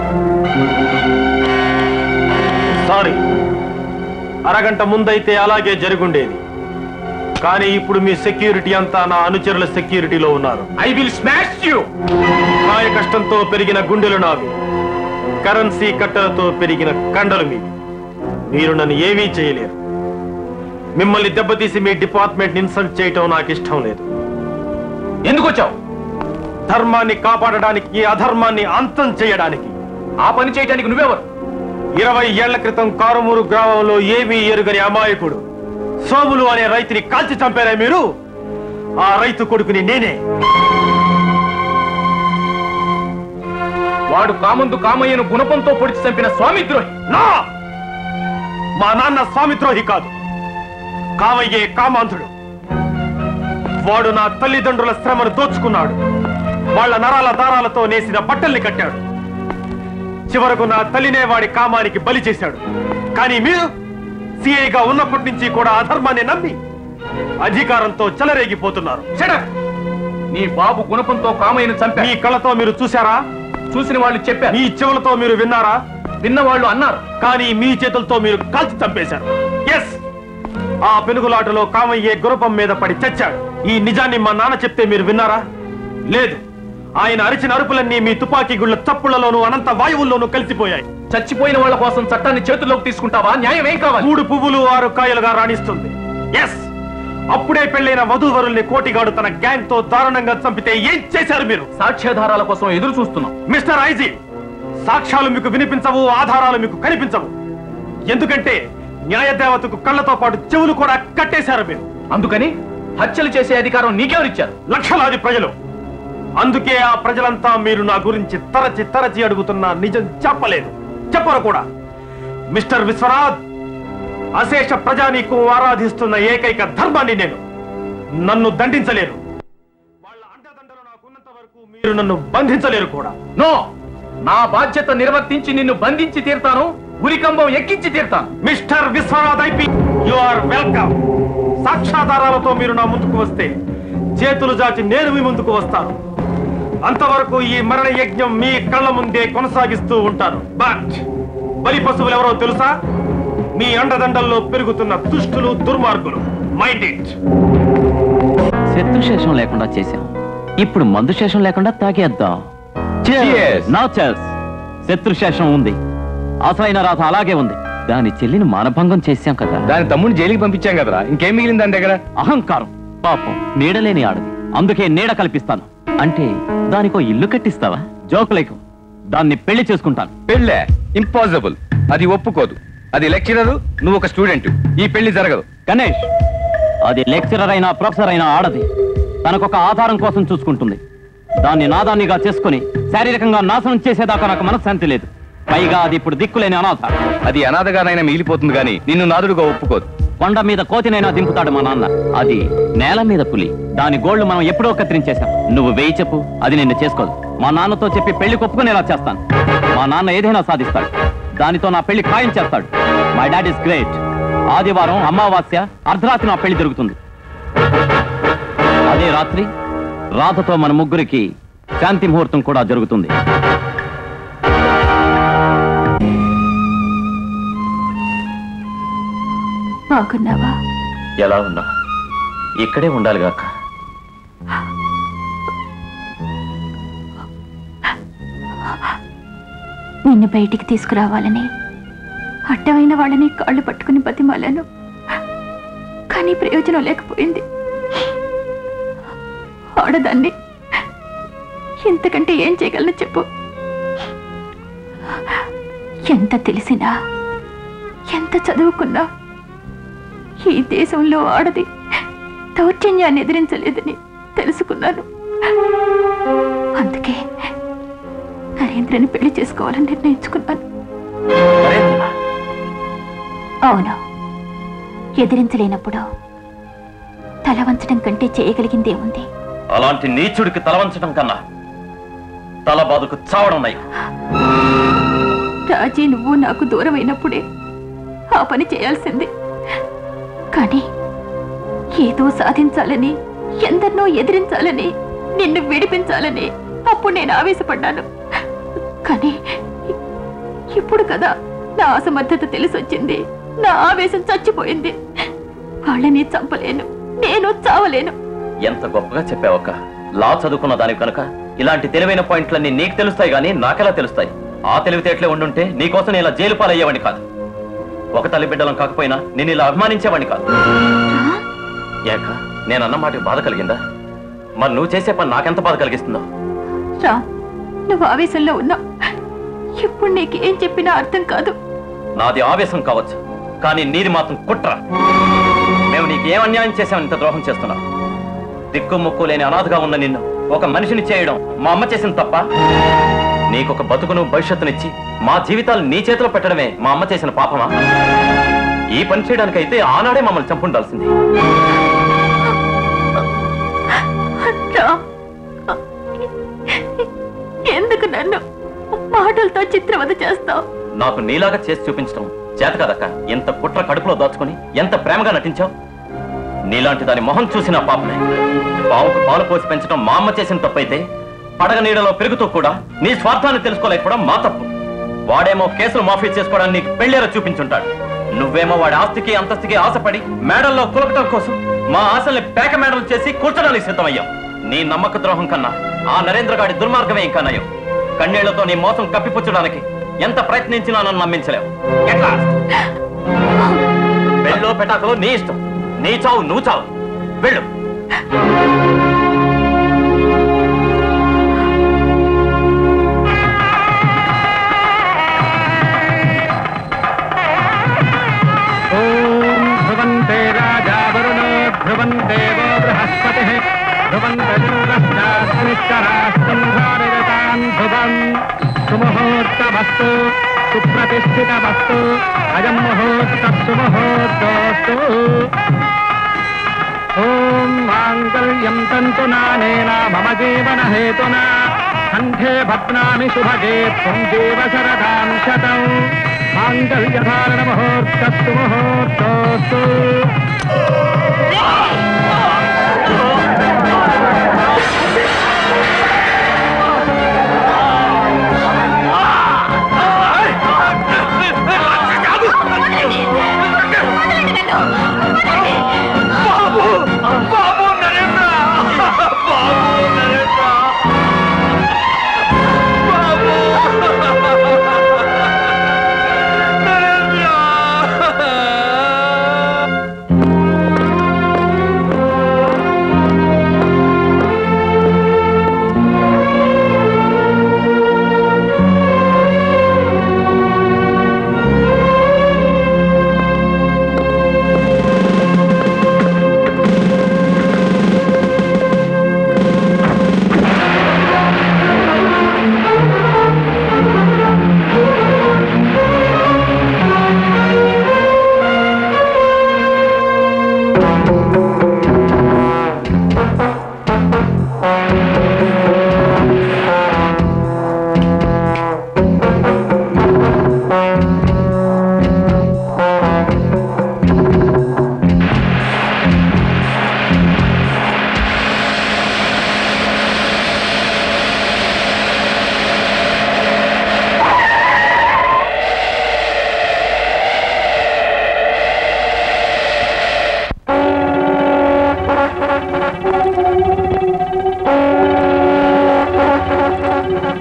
Speaker 5: sorry అరగంట ముందైతే అలాగే జరుగుండేది కానీ ఇప్పుడు మీ సెక్యూరిటీ అంతా నా అనుచరుల సెక్యూరిటీలో ఉన్నారు
Speaker 1: ఐ విల్ స్మాష్ యూ
Speaker 5: కాయ కష్టంతో పెరిగిన గుండెలు నావి కరెన్సీ కట్టలతో పెరిగిన కండలు మీవి మీరు నన్ను ఏమీ చేయలేరు మిమ్మల్ని దెబ్బతీసి మీ డిపార్ట్మెంట్ ఇన్సల్ట్ చేయటం నాకు ఇష్టం లేదు
Speaker 1: ఎందుకు వచ్చావు
Speaker 5: ధర్మాన్ని కాపాడడానికి అధర్మాన్ని అంతం చేయడానికి
Speaker 1: ఆ పని చేయడానికి నువ్వెవరు
Speaker 5: ఇరవై ఏళ్ల క్రితం కారుమూరు గ్రామంలో ఏమీ ఎరుగని అమాయకుడు సోములు అనే రైతుని కాల్చి చంపారా మీరు ఆ రైతు కొడుకుని నేనే
Speaker 1: వాడు కామందు కామయ్యను గుణపంతో పొడిచి చంపిన స్వామిద్రోహి
Speaker 5: నా మా నాన్న స్వామిద్రోహి కాదు కామయ్యే కామాంధుడు వాడు నా తల్లిదండ్రుల శ్రమను దోచుకున్నాడు వాళ్ళ నరాల దారాలతో నేసిన బట్టల్ని కట్టాడు చివరకు నా తల్లినే వాడి కామానికి బలి చేశాడు కానీ మీరు సిఐగా ఉన్నప్పటి నుంచి కూడా అధర్మాన్ని నమ్మి అధికారంతో చెలరేగిపోతున్నారు
Speaker 1: Shut up! నీ బాబు గుణపంతో కామయ్యను చంపా
Speaker 5: మీ కళ్ళతో మీరు చూశారా
Speaker 1: చూసిన వాళ్ళు చెప్పారు
Speaker 5: మీ చెవులతో మీరు విన్నారా
Speaker 1: విన్న వాళ్ళు అన్నారు
Speaker 5: కానీ మీ చేతులతో మీరు కాల్చి చంపేశారు ఎస్ ఆ పెనుగులాటలో కామయ్యే గురపం మీద పడి చచ్చాడు ఈ నిజాన్ని మా నాన్న చెప్తే మీరు విన్నారా లేదు ఆయన అరిచిన అరుపులన్నీ మీ తుపాకీ గుళ్ళ చప్పుళ్లలోనూ అనంత వాయువుల్లోనూ కలిసిపోయాయి
Speaker 1: చచ్చిపోయిన వాళ్ళ కోసం చట్టాన్ని చేతుల్లోకి తీసుకుంటావా న్యాయం ఏం కావాలి
Speaker 5: మూడు పువ్వులు ఆరు కాయలుగా రాణిస్తుంది ఎస్ అప్పుడే పెళ్లైన వధూవరుల్ని కోటిగాడు తన గ్యాంగ్ తో దారుణంగా చంపితే ఏం చేశారు మీరు
Speaker 1: సాక్ష్యాధారాల కోసం ఎదురు చూస్తున్నాం
Speaker 5: మిస్టర్ ఐజీ సాక్ష్యాలు మీకు వినిపించవు ఆధారాలు మీకు కనిపించవు ఎందుకంటే న్యాయదేవతకు కళ్ళతో పాటు చెవులు కూడా కట్టేశారు మీరు
Speaker 1: అందుకని హత్యలు చేసే అధికారం నీకెవరిచ్చారు
Speaker 5: లక్షలాది ప్రజలు అందుకే ఆ ప్రజలంతా మీరు నా గురించి తరచి తరచి అడుగుతున్నా నిజం చెప్పలేదు చెప్పరు కూడా మిస్టర్ విశ్వనాథ్ అశేష ప్రజానీకం ఆరాధిస్తున్న ఏకైక ధర్మాన్ని నేను నన్ను దండించలేరు వాళ్ళ అండదండలు నాకున్నంత వరకు మీరు నన్ను బంధించలేరు కూడా
Speaker 1: నో నా బాధ్యత నిర్వర్తించి నిన్ను బంధించి తీరుతాను ఉరికంబం ఎక్కించి తీరుతాను
Speaker 5: mister Vishwanath IP you are welcome సాక్ష్యాధారాలతో మీరు నా ముందుకు వస్తే చేతులు జాచి నేను మీ ముందుకు వస్తాను అంతవరకు ఈ మరణ యజ్ఞం మీ కళ్ళ ముందే కొనసాగిస్తూ ఉంటాను బట్ బలి పశువులు ఎవరో తెలుసా మీ అండదండల్లో పెరుగుతున్న దుష్టులు దుర్మార్గులు మైండ్ ఇట్
Speaker 11: శత్రుశేషం లేకుండా చేశాం ఇప్పుడు మందు శేషం లేకుండా తాగేద్దాం
Speaker 4: Cheers.
Speaker 11: నా చెల్స్ శత్రుశేషం ఉంది అసలైన రాత అలాగే ఉంది దాని చెల్లిని మానభంగం చేశాం కదా
Speaker 4: దాని తమ్ముడిని జైలుకి పంపించాం కదరా ఇంకేం మిగిలింది దాని దగ్గర
Speaker 11: అహంకారం పాపం నీడలేని ఆడది అందుకే నీడ కల్పిస్తాను అంటే దానికో ఇల్లు కట్టిస్తావా జోకులేకు దాన్ని పెళ్లి చేసుకుంటాను
Speaker 4: పెళ్ళే ఇంపాసిబుల్ అది ఒప్పుకోదు అది లెక్చరరు నువ్వు ఒక స్టూడెంట్ ఈ పెళ్లి జరగదు
Speaker 11: గణేష్ అది లెక్చరర్ అయినా ప్రొఫెసర్ అయినా ఆడది తనకొక ఆధారం కోసం చూసుకుంటుంది దాన్ని నాదాన్నిగా చేసుకుని శారీరకంగా నాశనం చేసేదాకా నాకు మనశ్శాంతి లేదు పైగా అది ఇప్పుడు దిక్కులేని అనాథ
Speaker 4: అది అనాథగానైనా మిగిలిపోతుంది కానీ నిన్ను నాదుడుగా ఒప్పుకోదు
Speaker 11: కొండ మీద కోతినైనా దింపుతాడు మా నాన్న అది నేల మీద పులి దాని గోళ్లు మనం ఎప్పుడో కత్తిరించేశాం నువ్వు వేయి చెప్పు అది నిన్ను చేసుకోదు మా నాన్నతో చెప్పి పెళ్లి కొప్పుకునేలా చేస్తాను మా నాన్న ఏదైనా సాధిస్తాడు దానితో నా పెళ్లి ఖాయం చేస్తాడు మై డాడ్ ఇస్ గ్రేట్ ఆదివారం అమావాస్య అర్ధరాత్రి నా పెళ్లి జరుగుతుంది అదే రాత్రి రాధతో మన ముగ్గురికి శాంతి ముహూర్తం కూడా జరుగుతుంది
Speaker 8: బాగున్నావా
Speaker 1: ఎలా ఉన్నా ఇక్కడే ఉండాలి గాక
Speaker 8: నిన్ను బయటికి తీసుకురావాలని అడ్డమైన వాళ్ళని కాళ్ళు పట్టుకుని బతిమాలాను కానీ ప్రయోజనం లేకపోయింది ఆడదాన్ని ఇంతకంటే ఏం చేయగలను చెప్పు ఎంత తెలిసినా ఎంత చదువుకున్నా ఈ దేశంలో ఆడది దౌర్జన్యాన్ని ఎదిరించలేదని తెలుసుకున్నాను అందుకే నరేంద్రని పెళ్లి చేసుకోవాలని నిర్ణయించుకున్నాను అవును ఎదిరించలేనప్పుడు తల వంచడం కంటే చేయగలిగిందేముంది
Speaker 1: అలాంటి నీచుడికి తలవంచడం కన్నా తల బాదుకు చావడం నయం
Speaker 8: రాజీ నువ్వు నాకు దూరం అయినప్పుడే ఆ పని చేయాల్సింది కానీ ఏదో సాధించాలని ఎందరినో ఎదిరించాలని నిన్ను విడిపించాలని అప్పుడు నేను ఆవేశపడ్డాను కానీ ఇప్పుడు కదా నా అసమర్థత తెలిసొచ్చింది నా ఆవేశం చచ్చిపోయింది వాళ్ళని చంపలేను నేను చావలేను
Speaker 1: ఎంత గొప్పగా చెప్పావక్క లా చదువుకున్న దాని కనుక ఇలాంటి తెలివైన పాయింట్లన్నీ నీకు తెలుస్తాయి గానీ నాకెలా తెలుస్తాయి ఆ తెలివితేటలే ఉండుంటే నీకోసం నేను ఇలా జైలు పాలయ్యేవాడిని కాదు ఒక తల్లి బిడ్డలం కాకపోయినా నేను ఇలా అభిమానించేవాడిని కాదు ఏక నేను అన్న మాటకి బాధ కలిగిందా మరి నువ్వు చేసే పని నాకెంత బాధ కలిగిస్తుందో
Speaker 8: రా నువ్వు ఆవేశంలో ఉన్నావు ఇప్పుడు నీకేం చెప్పినా అర్థం కాదు
Speaker 1: నాది ఆవేశం కావచ్చు కానీ నీది మాత్రం కుట్ర మేము నీకేం అన్యాయం చేశామని ఇంత ద్రోహం చేస్తున్నావు దిక్కు ముక్కు లేని అనాథగా ఉన్న నిన్ను ఒక మనిషిని చేయడం మా అమ్మ చేసిన తప్ప నీకొక బతుకును భవిష్యత్తునిచ్చి మా జీవితాలు నీ చేతిలో పెట్టడమే మా అమ్మ చేసిన పాపమా ఈ పని చేయడానికైతే ఆనాడే మమ్మల్ని చంపుండాల్సింది
Speaker 8: రా ఎందుకు నన్ను మాటలతో చిత్రవద చేస్తావు
Speaker 1: నాకు నీలాగా చేసి చూపించడం చేత కదక్క ఎంత కుట్ర కడుపులో దాచుకుని ఎంత ప్రేమగా నటించావు నీలాంటి దాని మొహం చూసిన పాపమే పావుకు పాలు పోసి పెంచడం మా అమ్మ చేసిన తప్పైతే పడగ నీడలో పెరుగుతూ కూడా నీ స్వార్థాన్ని తెలుసుకోలేకపోవడం మా తప్పు వాడేమో కేసులు మాఫీ చేసుకోవడానికి నీకు పెళ్ళేర చూపించుంటాడు నువ్వేమో వాడి ఆస్తికి అంతస్తుకి ఆశపడి మేడల్లో కులకటం కోసం మా ఆశల్ని పేక మేడలు చేసి కూర్చడానికి సిద్ధమయ్యాం నీ నమ్మక ద్రోహం కన్నా ఆ నరేంద్ర గాడి దుర్మార్గమే ఇంకా నయం కన్నీళ్లతో నీ మోసం కప్పిపుచ్చడానికి ఎంత ప్రయత్నించినా నన్ను నమ్మించలేవు ఎట్లా పెళ్ళో పెటాకులో నీ ఇష్టం నీ చావు నువ్వు చావు వెళ్ళు
Speaker 12: ఓం ధ్రువంతే రాజా వరుణో ధ్రువం దేవో బృహస్పతి ధ్రువంతరాస్తం ధ్రువం సుముహూర్తమస్తు సుప్రతిష్ఠితమస్తు అయం ముహూర్త సుముహూర్తోస్తు ఓం మాంగళ్యం తంతునానేన మమ జీవన హేతునా కంఠే భగ్నామి శుభగే త్వం దేవ శరదాం శతం మాంగళ్యధారణ ముహూర్తస్తు ముహూర్తోస్తు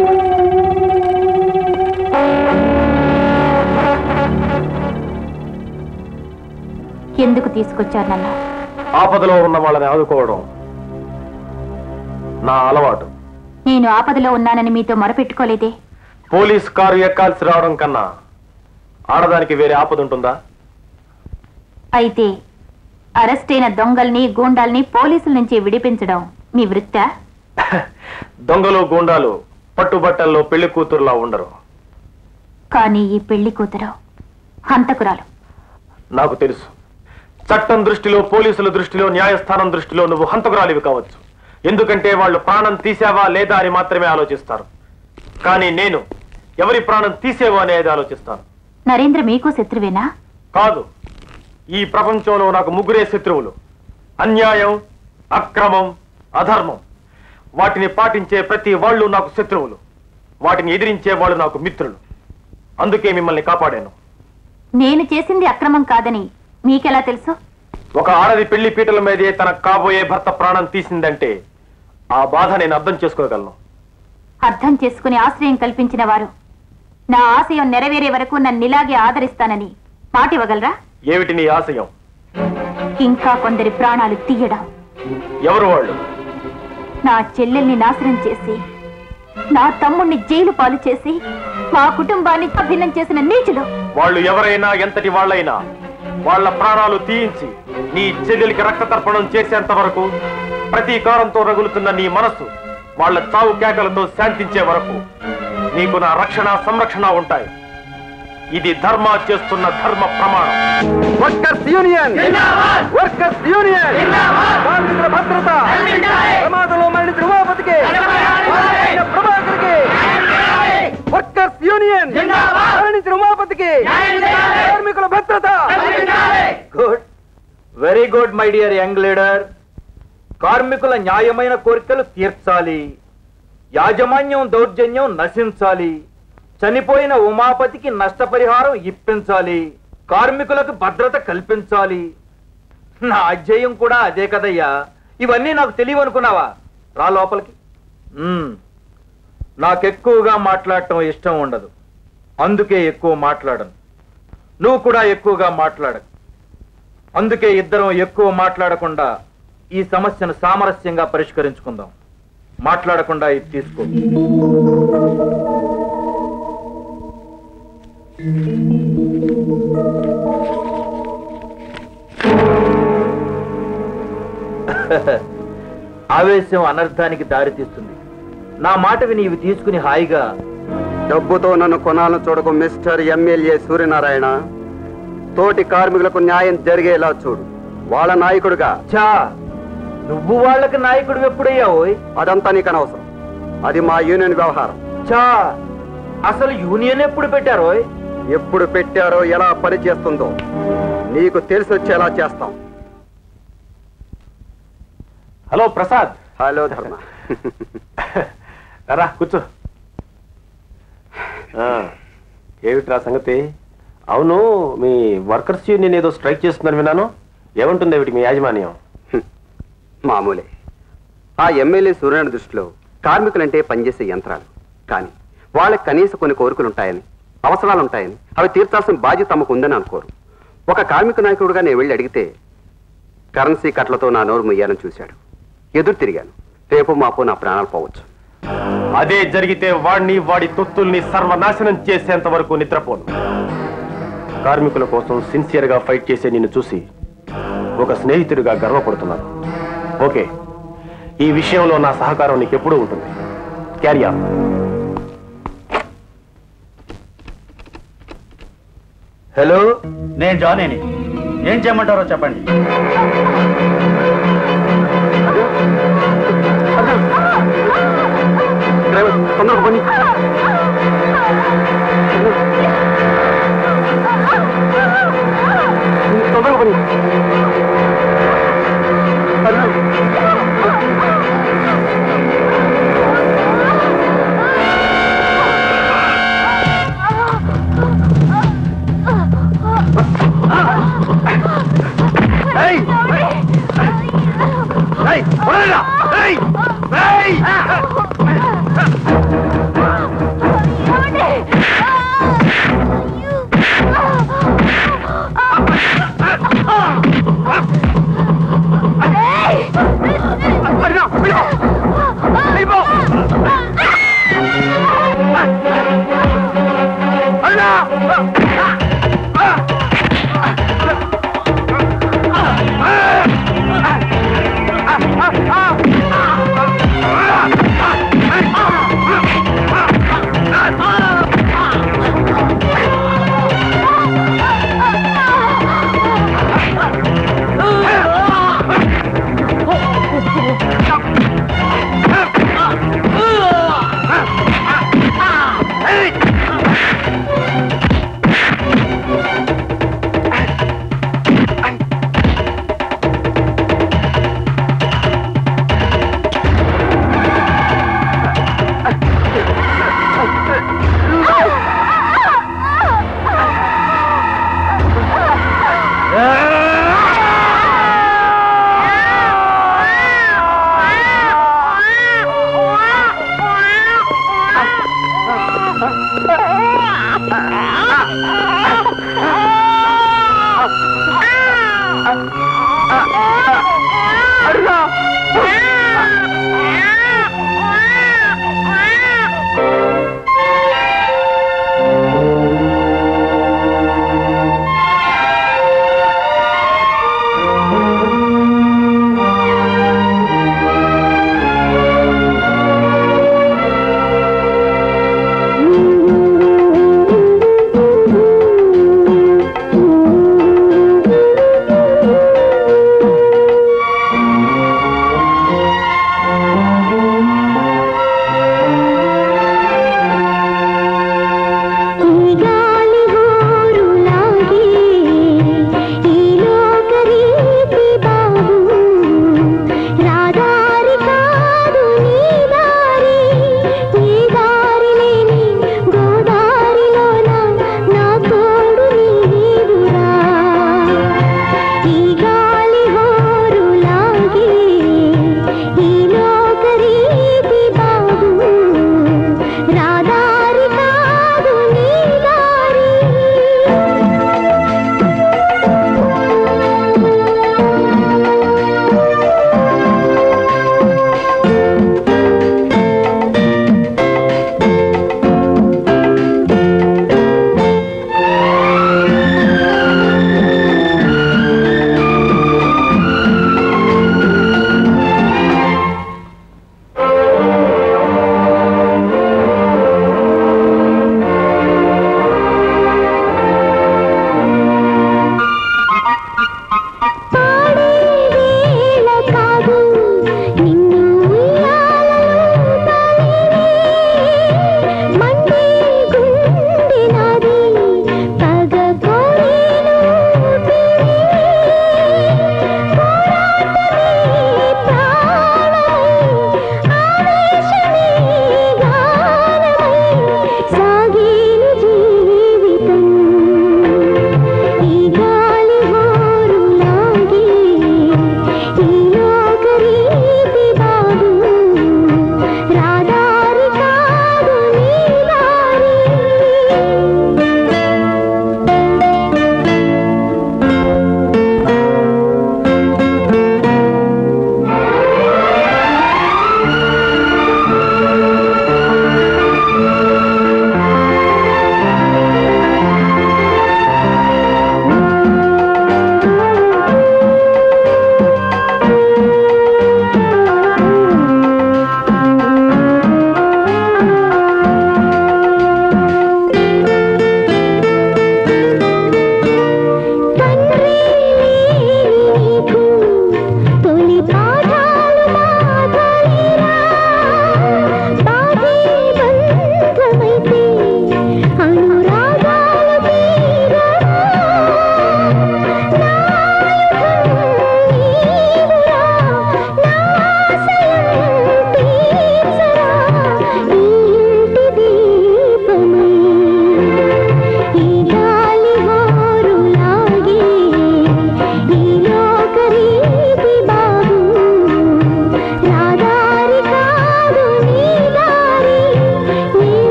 Speaker 8: ఎందుకు తీసుకొచ్చారు నన్ను
Speaker 5: ఆపదలో ఉన్న వాళ్ళని ఆదుకోవడం నా అలవాటు
Speaker 8: నేను ఆపదలో ఉన్నానని మీతో మొరపెట్టుకోలేదే
Speaker 5: పోలీస్ కారు ఎక్కాల్సి రావడం కన్నా ఆడదానికి వేరే ఆపద ఉంటుందా
Speaker 8: అయితే అరెస్ట్ అయిన దొంగల్ని గూండాల్ని పోలీసుల నుంచి విడిపించడం మీ వృత్తా
Speaker 5: దొంగలు గూండాలు పట్టుబట్టల్లో పెళ్లి కూతురులా ఉండరు
Speaker 8: కానీ ఈ పెళ్లి కూతురు హంతకురాలు
Speaker 5: నాకు తెలుసు చట్టం దృష్టిలో పోలీసుల దృష్టిలో న్యాయస్థానం దృష్టిలో నువ్వు హంతకురాలివి కావచ్చు ఎందుకంటే వాళ్ళు ప్రాణం తీసావా లేదా అని మాత్రమే ఆలోచిస్తారు కానీ నేను ఎవరి ప్రాణం తీసేవో అనేది ఆలోచిస్తాను
Speaker 8: నరేంద్ర మీకు శత్రువేనా
Speaker 5: కాదు ఈ ప్రపంచంలో నాకు ముగ్గురే శత్రువులు అన్యాయం అక్రమం అధర్మం వాటిని పాటించే ప్రతి వాళ్ళు నాకు శత్రువులు వాటిని ఎదిరించే వాళ్ళు నాకు మిత్రులు అందుకే మిమ్మల్ని కాపాడాను
Speaker 8: నేను చేసింది అక్రమం కాదని మీకెలా తెలుసు
Speaker 5: ఒక ఆడది పెళ్లి పీటల మీదే తన కాబోయే భర్త ప్రాణం తీసిందంటే ఆ బాధ నేను అర్థం చేసుకోగలను
Speaker 8: అర్థం చేసుకుని ఆశ్రయం కల్పించిన వారు నా ఆశయం నెరవేరే వరకు నన్ను ఇలాగే ఆదరిస్తానని మాట ఇవ్వగలరా
Speaker 5: ఏమిటి నీ ఆశయం
Speaker 8: ఇంకా కొందరి ప్రాణాలు తీయడం
Speaker 5: ఎవరు వాళ్ళు
Speaker 8: నా చెల్లెల్ని నాశనం చేసి నా తమ్ముణ్ణి జైలు పాలు చేసి మా కుటుంబాన్ని భిన్నం చేసిన నీచులు
Speaker 5: వాళ్ళు ఎవరైనా ఎంతటి వాళ్ళైనా వాళ్ళ ప్రాణాలు తీయించి నీ చెల్లెలికి రక్త తర్పణం చేసేంత వరకు ప్రతీకారంతో రగులుతున్న నీ మనస్సు వాళ్ళ చావు కేకలతో శాంతించే వరకు నీకు నా రక్షణ సంరక్షణ ఉంటాయి ఇది ధర్మ చేస్తున్న ధర్మ ప్రమాణం
Speaker 13: వర్కర్స్ యూనియన్ వర్కర్స్ యూనియన్ కార్మికుల భద్రత ప్రమాదంలో మరణించిన ఉమాపతికి మరణించిన ప్రభాకర్కి వర్కర్స్ యూనియన్ మరణించిన ఉమాపతికి కార్మికుల భద్రత good very good my dear young leader కార్మికుల న్యాయమైన కోరికలు తీర్చాలి యాజమాన్యం దౌర్జన్యం నశించాలి చనిపోయిన ఉమాపతికి నష్టపరిహారం ఇప్పించాలి కార్మికులకు భద్రత కల్పించాలి నా అధ్యయం కూడా అదే కదయ్యా ఇవన్నీ నాకు తెలియవనుకున్నావా రా లోపలికి మ్మ్. నాకెక్కువగా మాట్లాడటం ఇష్టం ఉండదు అందుకే ఎక్కువ మాట్లాడను నువ్వు కూడా ఎక్కువగా మాట్లాడకు అందుకే ఇద్దరం ఎక్కువ మాట్లాడకుండా ఈ సమస్యను సామరస్యంగా పరిష్కరించుకుందాం మాట్లాడకుండా ఇది తీసుకో ఆవేశం అనర్థానికి దారితీస్తుంది నా మాట విని ఇవి తీసుకుని హాయిగా
Speaker 14: డబ్బుతో నన్ను కొనాలను చూడకు మిస్టర్ ఎమ్మెల్యే సూర్యనారాయణ తోటి కార్మికులకు న్యాయం జరిగేలా చూడు వాళ్ళ నాయకుడిగా
Speaker 13: చా నువ్వు వాళ్ళకి నాయకుడు ఎప్పుడయ్యావోయ్
Speaker 14: అదంతా నీకు అనవసరం అది మా యూనియన్ వ్యవహారం
Speaker 13: చా అసలు యూనియన్ ఎప్పుడు పెట్టారోయ్
Speaker 14: ఎప్పుడు పెట్టారో ఎలా పని చేస్తుందో నీకు తెలిసి వచ్చేలా చేస్తాం
Speaker 5: హలో ప్రసాద్
Speaker 14: హలో ధర్మ
Speaker 5: రా కూర్చో ఆ, ఏమిట్రా సంగతి అవును మీ వర్కర్స్ యూనియన్ ఏదో స్ట్రైక్ చేస్తుందని విన్నాను ఏమంటుంది ఏమిటి మీ యాజమాన్యం
Speaker 14: మామూలే ఆ ఎమ్మెల్యే సూర్యనారాయణ దృష్టిలో కార్మికులంటే పనిచేసే యంత్రాలు కానీ వాళ్ళకి కనీస కొన్ని కోరికలు ఉంటాయని అవసరాలు ఉంటాయని అవి తీర్చాల్సిన బాధ్యత తమకు ఉందని అనుకోరు ఒక కార్మిక నాయకుడుగా నేను వెళ్ళి అడిగితే కరెన్సీ కట్లతో నా నోరు ముయ్యాలని చూశాడు ఎదురు తిరిగాను రేపు మాపు నా ప్రాణాలు పోవచ్చు
Speaker 5: అదే జరిగితే వాడిని వాడి తొత్తుల్ని సర్వనాశనం చేసేంత వరకు నిద్రపోను కార్మికుల కోసం సిన్సియర్ గా ఫైట్ చేసే నిన్ను చూసి ఒక స్నేహితుడిగా గర్వపడుతున్నాను ఓకే ఈ విషయంలో నా సహకారం నీకు ఎప్పుడూ ఉంటుంది క్యారియా
Speaker 7: హలో నేను జానేని ఏం చేయమంటారో చెప్పండి
Speaker 14: తొందరగా పని తొందరగా పని
Speaker 13: ఏయ్! వదలరా! ఏయ్! ఏయ్!
Speaker 10: ఆ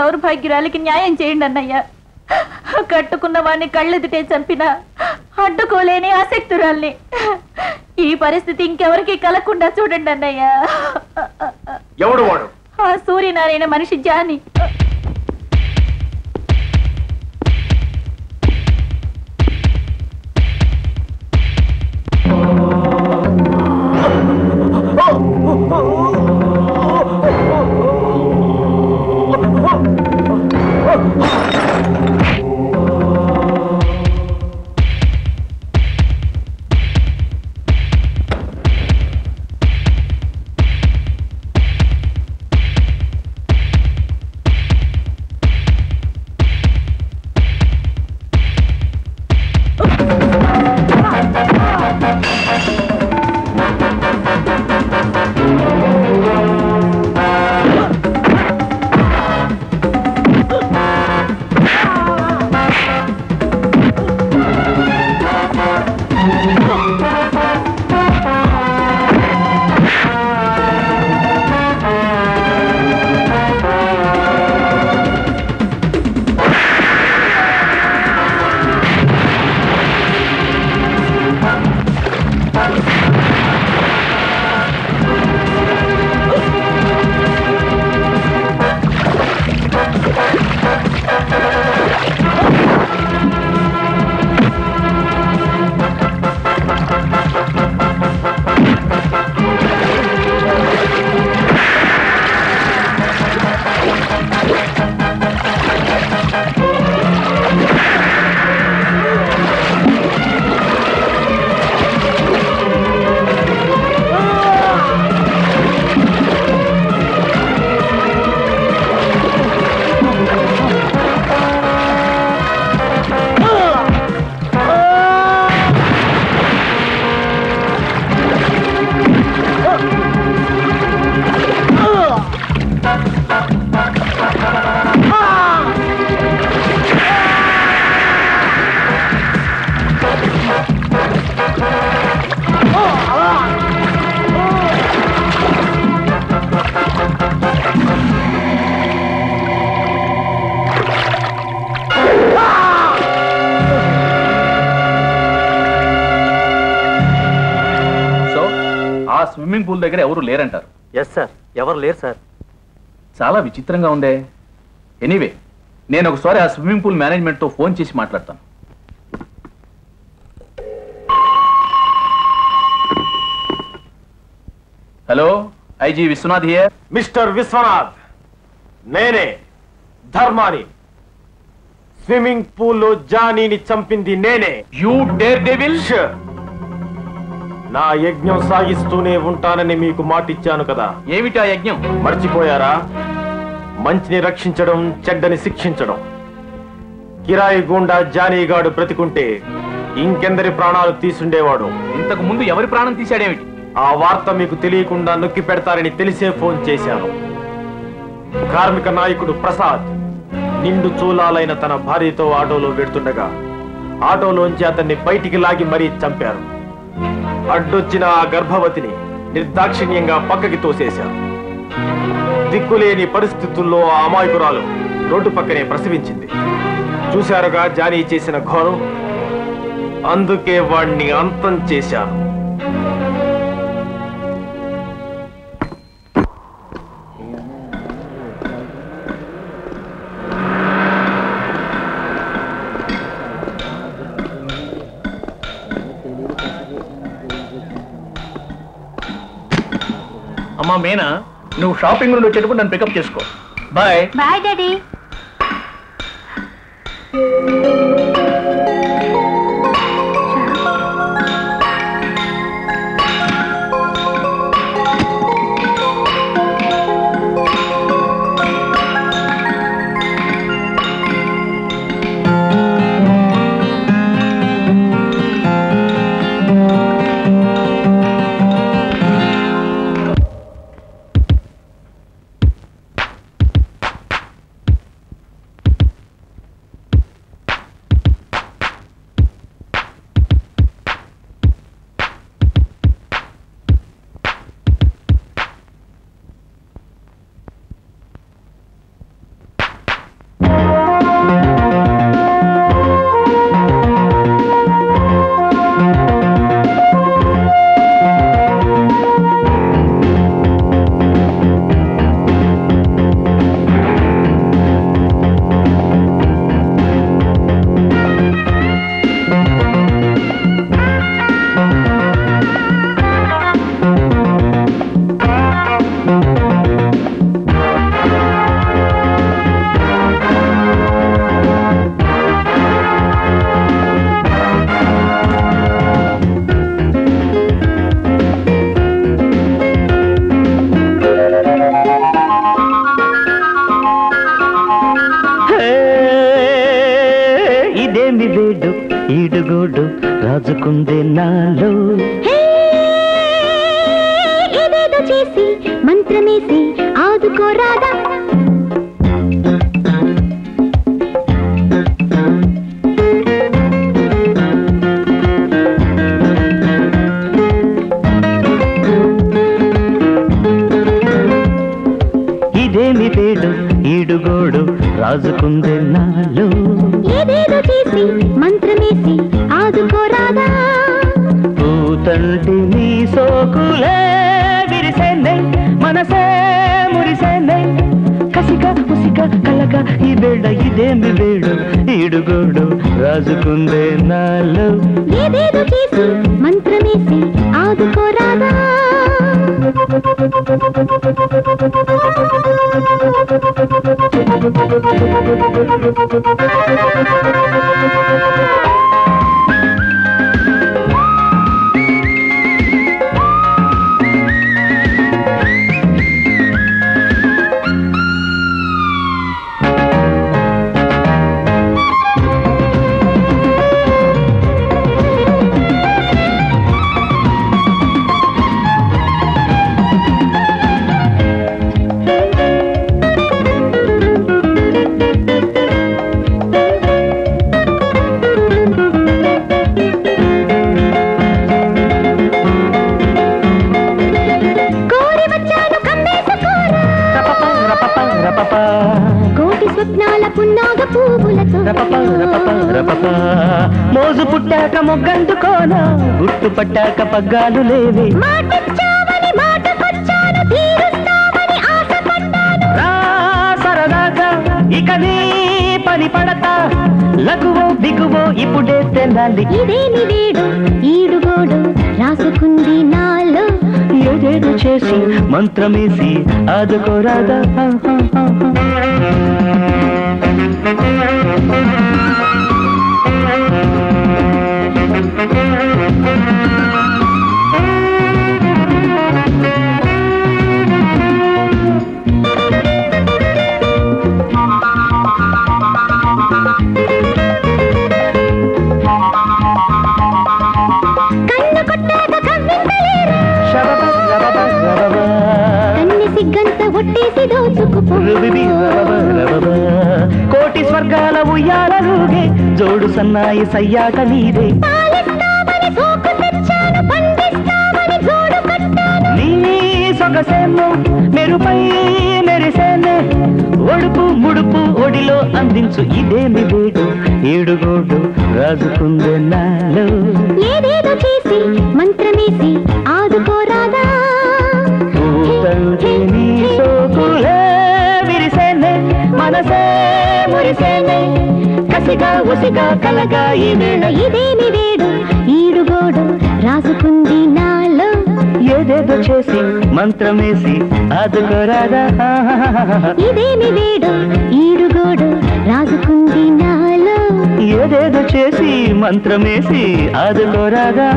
Speaker 8: దౌర్భాగ్యురాలికి న్యాయం చేయండి అన్నయ్య కట్టుకున్న వాడిని కళ్ళెదుటే చంపిన అడ్డుకోలేని ఆసక్తురాల్ని ఈ పరిస్థితి ఇంకెవరికి కలగకుండా చూడండి అన్నయ్య
Speaker 5: ఎవడు వాడు
Speaker 8: ఆ సూర్యనారాయణ మనిషి జాని
Speaker 7: సో ఆ స్విమ్మింగ్ పూల్ దగ్గర ఎవరు లేరంటారు
Speaker 3: ఎస్ సార్ ఎవరు లేరు సార్
Speaker 7: చాలా విచిత్రంగా ఉందే ఎనీవే నేను ఒకసారి ఆ స్విమ్మింగ్ పూల్ మేనేజ్మెంట్ తో ఫోన్ చేసి మాట్లాడతాను hello IG Vishwanath here
Speaker 5: mister Vishwanath నేనే ధర్మాని స్విమ్మింగ్ పూల్లో జానీని చంపింది నేనే
Speaker 7: యూ డేర్ డెవిల్
Speaker 5: నా యజ్ఞం సాగిస్తూనే ఉంటానని మీకు మాటిచ్చాను కదా
Speaker 7: ఏమిటా యజ్ఞం
Speaker 5: మర్చిపోయారా మంచిని రక్షించడం చెడ్డని శిక్షించడం కిరాయి గుండా జానీగాడు బ్రతికుంటే ఇంకెందరి ప్రాణాలు తీసుండేవాడు
Speaker 7: ఇంతకు ముందు ఎవరి ప్రాణం తీశాడేమిటి
Speaker 5: ఆ వార్త మీకు తెలియకుండా నొక్కి పెడతారని తెలిసే ఫోన్ చేశాను కార్మిక నాయకుడు ప్రసాద్ నిండు చూలాలైన తన భార్యతో ఆటోలో వెడుతుండగా ఆటోలోంచి అతన్ని బయటికి లాగి మరీ చంపారు అడ్డొచ్చిన ఆ గర్భవతిని నిర్దాక్షిణ్యంగా పక్కకి తోసేశారు దిక్కులేని పరిస్థితుల్లో ఆ అమాయకురాలు రోడ్డు పక్కనే ప్రసవించింది చూశారుగా జానీ చేసిన ఘోరం అందుకే వాణ్ణి అంతం చేశాను
Speaker 7: అమ్మా మేనా నువ్వు షాపింగ్ నుండి వచ్చేటప్పుడు నన్ను పికప్ చేసుకో బాయ్
Speaker 8: బాయ్ డాడీ
Speaker 9: ఈడుగోడు రాజుకుందే నాలో
Speaker 10: ఏదేదో చేసి మంత్రమేసి ఆదుకోరాదా
Speaker 9: ఇదేమి వేడు ఈడుగోడు రాజుకుందే నాలో
Speaker 10: ఏదేదో చేసి మంత్రమేసి ఆదుకోరాదా
Speaker 9: పూతంటి నీ సోకులే విరిసేనే మనసే మురిసేనే కసిక ఉసిక కలక ఈ వేళ ఇదేమి వేడు ఈడుగోడు రాజుకుందే నాలో
Speaker 10: ఏదేదో చేసి మంత్రమేసి ఆదుకోరాదా కోరి వచ్చాను కమ్మేసుకోరా కోటి స్వప్నాల పున్నాగ పువ్వులతో
Speaker 9: మోజు పుట్టాక మొగ్గందుకోనా గుట్టు పట్టాక పగ్గాలు లేవే
Speaker 10: మాటిచ్చావని మాటకొచ్చాను తీరుస్తావని ఆశపడ్డాను
Speaker 9: రా సరదాగా ఇక నీ పని పడతా లఘువో బిగువో ఇప్పుడే తెల్లాలి
Speaker 10: ఇదేమి వేడు ఈడుగోడు రాసుకుంది నాలో
Speaker 9: ఏదేదో చేసి మంత్రమేసి ఆదుకోరాదా
Speaker 10: కన్ను కొట్టాక కవ్వింతలేరు కన్ని సిగ్గంత ఒట్టేసి దోచుకుపో
Speaker 9: కోటి స్వర్గాల ఉయ్యాలలుగే జోడు సన్నాయి సయ్యాట నీదే
Speaker 10: పాలిస్తామని సోకు తెచ్చాను పండిస్తామని జోడు కట్టాను
Speaker 9: నీ సొగసేమో మెరుపై మెరిసేనే ఒడుపు ముడుపు ఒడిలో అందించు ఇదేమి వేడు ఏడుగోడు రాజుకుందే నాలో
Speaker 10: ఏదేదో చేసి మంత్రమేసి ఆదుకోరాదా
Speaker 9: పూతంటి నీ సోకులే విరిసేనే మనసే మురిసేనే కసిగా ఉసిగా కలగా ఈ వేళ
Speaker 10: ఇదేమి వేడు ఈడుగోడు రాసుకుంది నాలో
Speaker 9: ఏదేదో చేసి మంత్రమేసి ఆదుకోరాదా
Speaker 10: ఇదేమి వేడు ఈడుగోడు రాసుకుంది నాలో
Speaker 9: ఏదేదో చేసి మంత్రమేసి ఆదుకోరాదా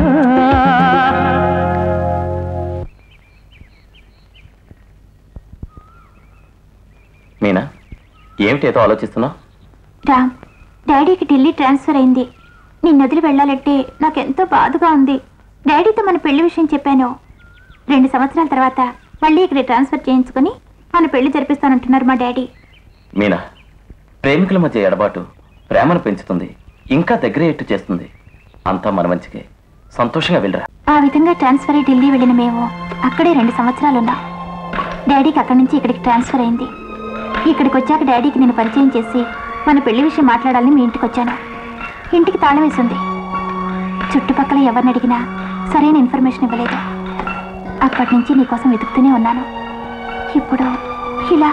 Speaker 1: మీనా ఏమిటి ఏదో ఆలోచిస్తున్నావు
Speaker 8: రామ్ డాడీకి ఢిల్లీ ట్రాన్స్ఫర్ అయింది నిన్ను వదిలి వెళ్ళాలంటే నాకెంతో బాధగా ఉంది డాడీతో మన పెళ్లి విషయం చెప్పాను రెండు సంవత్సరాల తర్వాత మళ్ళీ ఇక్కడ ట్రాన్స్ఫర్ చేయించుకొని మన పెళ్లి జరిపిస్తానంటున్నారు మా డాడీ
Speaker 1: మీనా ప్రేమికుల మధ్య ఎడబాటు ప్రేమను పెంచుతుంది ఇంకా దగ్గర ఎట్టు చేస్తుంది అంతా మన మంచికే సంతోషంగా వెళ్ళరా
Speaker 8: ఆ విధంగా ట్రాన్స్ఫర్ అయ్యి ఢిల్లీ వెళ్ళిన మేము అక్కడే రెండు సంవత్సరాలు ఉన్నాం డాడీకి అక్కడి నుంచి ఇక్కడికి ట్రాన్స్ఫర్ అయింది ఇక్కడికి వచ్చాక డాడీకి నేను పరిచయం చేసి మన పెళ్లి విషయం మాట్లాడాలని మీ ఇంటికి వచ్చాను ఇంటికి తాళం వేసింది చుట్టుపక్కల ఎవరిని అడిగినా సరైన ఇన్ఫర్మేషన్ ఇవ్వలేదు అప్పటి నుంచి నీకోసం వెతుకుతూనే ఉన్నాను ఇప్పుడు ఇలా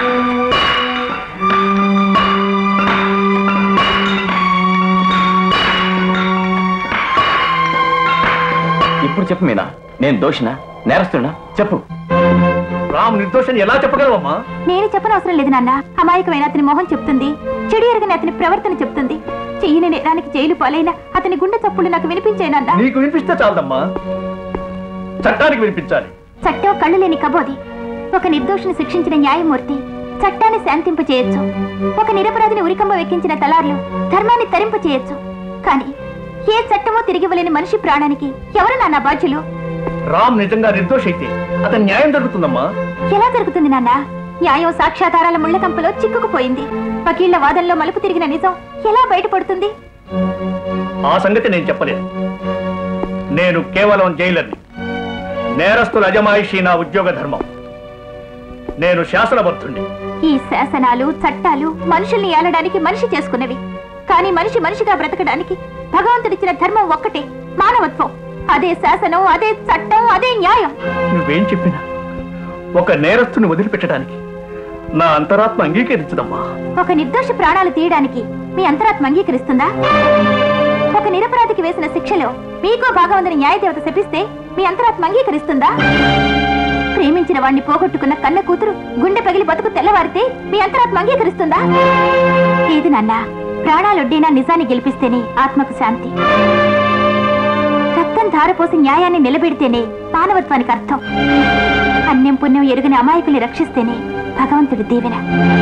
Speaker 1: ఇప్పుడు చెప్పు మీనా నేను దోషినా నేరస్తున్నా చెప్పు
Speaker 7: రామ్ నిర్దోషని ఎలా చెప్పగలవమ్మా
Speaker 8: నేను చెప్పనవసరం లేదు నాన్న అమాయకమైన అతని మొహం చెప్తుంది చెడు ఎరగని అతని ప్రవర్తన చెప్తుంది చెయ్యని నేరానికి జైలు పాలైన అతని గుండె చప్పులు నాకు వినిపించేనన్నా
Speaker 7: నీకు వినిపిస్తే చాలదమ్మా చట్టానికి వినిపించాలి
Speaker 8: చట్టం కళ్ళు లేని కబోది ఒక నిర్దోషిని శిక్షించిన న్యాయమూర్తి చట్టాన్ని శాంతింప చేయొచ్చు ఒక నిరపరాధిని ఉరికంబ వెక్కించిన తలార్లు ధర్మాన్ని తరింప చేయొచ్చు కానీ ఏ చట్టమో తిరిగివ్వలేని మనిషి ప్రాణానికి ఎవరు నాన్న బాధ్యులు
Speaker 12: రామ్ నిజంగా నిర్దోష అయితే అతని న్యాయం జరుగుతుందమ్మా
Speaker 8: ఎలా జరుగుతుంది నాన్న న్యాయం సాక్ష్యాధారాల ముళ్ళకంపలో చిక్కుకుపోయింది వకీళ్ల వాదనలో మలుపు తిరిగిన నిజం ఎలా బయటపడుతుంది
Speaker 12: ఆ సంగతి నేను చెప్పలేదు నేను కేవలం జైలర్ని నేరస్తుల అజమాయిషి నా ఉద్యోగ ధర్మం నేను శాసనబద్ధుణ్ణి
Speaker 8: ఈ శాసనాలు చట్టాలు మనుషుల్ని ఏలడానికి మనిషి చేసుకున్నవి కానీ మనిషి మనిషిగా బ్రతకడానికి భగవంతుడిచ్చిన ధర్మం ఒక్కటే మానవత్వం అదే శాసనం అదే చట్టం అదే న్యాయం
Speaker 12: నువ్వేం చెప్పినా ఒక నేరస్తుని వదిలిపెట్టడానికి నా అంతరాత్మ అంగీకరించదమ్మా
Speaker 8: ఒక నిర్దోష ప్రాణాలు తీయడానికి మీ అంతరాత్మ అంగీకరిస్తుందా ఒక నిరపరాధికి వేసిన శిక్షలో మీకో భాగం ఉందని న్యాయదేవత శపిస్తే మీ అంతరాత్మ అంగీకరిస్తుందా ప్రేమించిన వాణ్ణి పోగొట్టుకున్న కన్న కూతురు గుండె పగిలి బతుకు తెల్లవారితే మీ అంతరాత్మ అంగీకరిస్తుందా ఏది నాన్న ప్రాణాలొడ్డైనా నిజాన్ని గెలిపిస్తేనే ఆత్మకు శాంతి రక్తం ధారపోసి న్యాయాన్ని నిలబెడితేనే మానవత్వానికి అర్థం అన్యం పుణ్యం ఎరుగని అమాయకుల్ని రక్షిస్తేనే భగవంతుడి దీవెన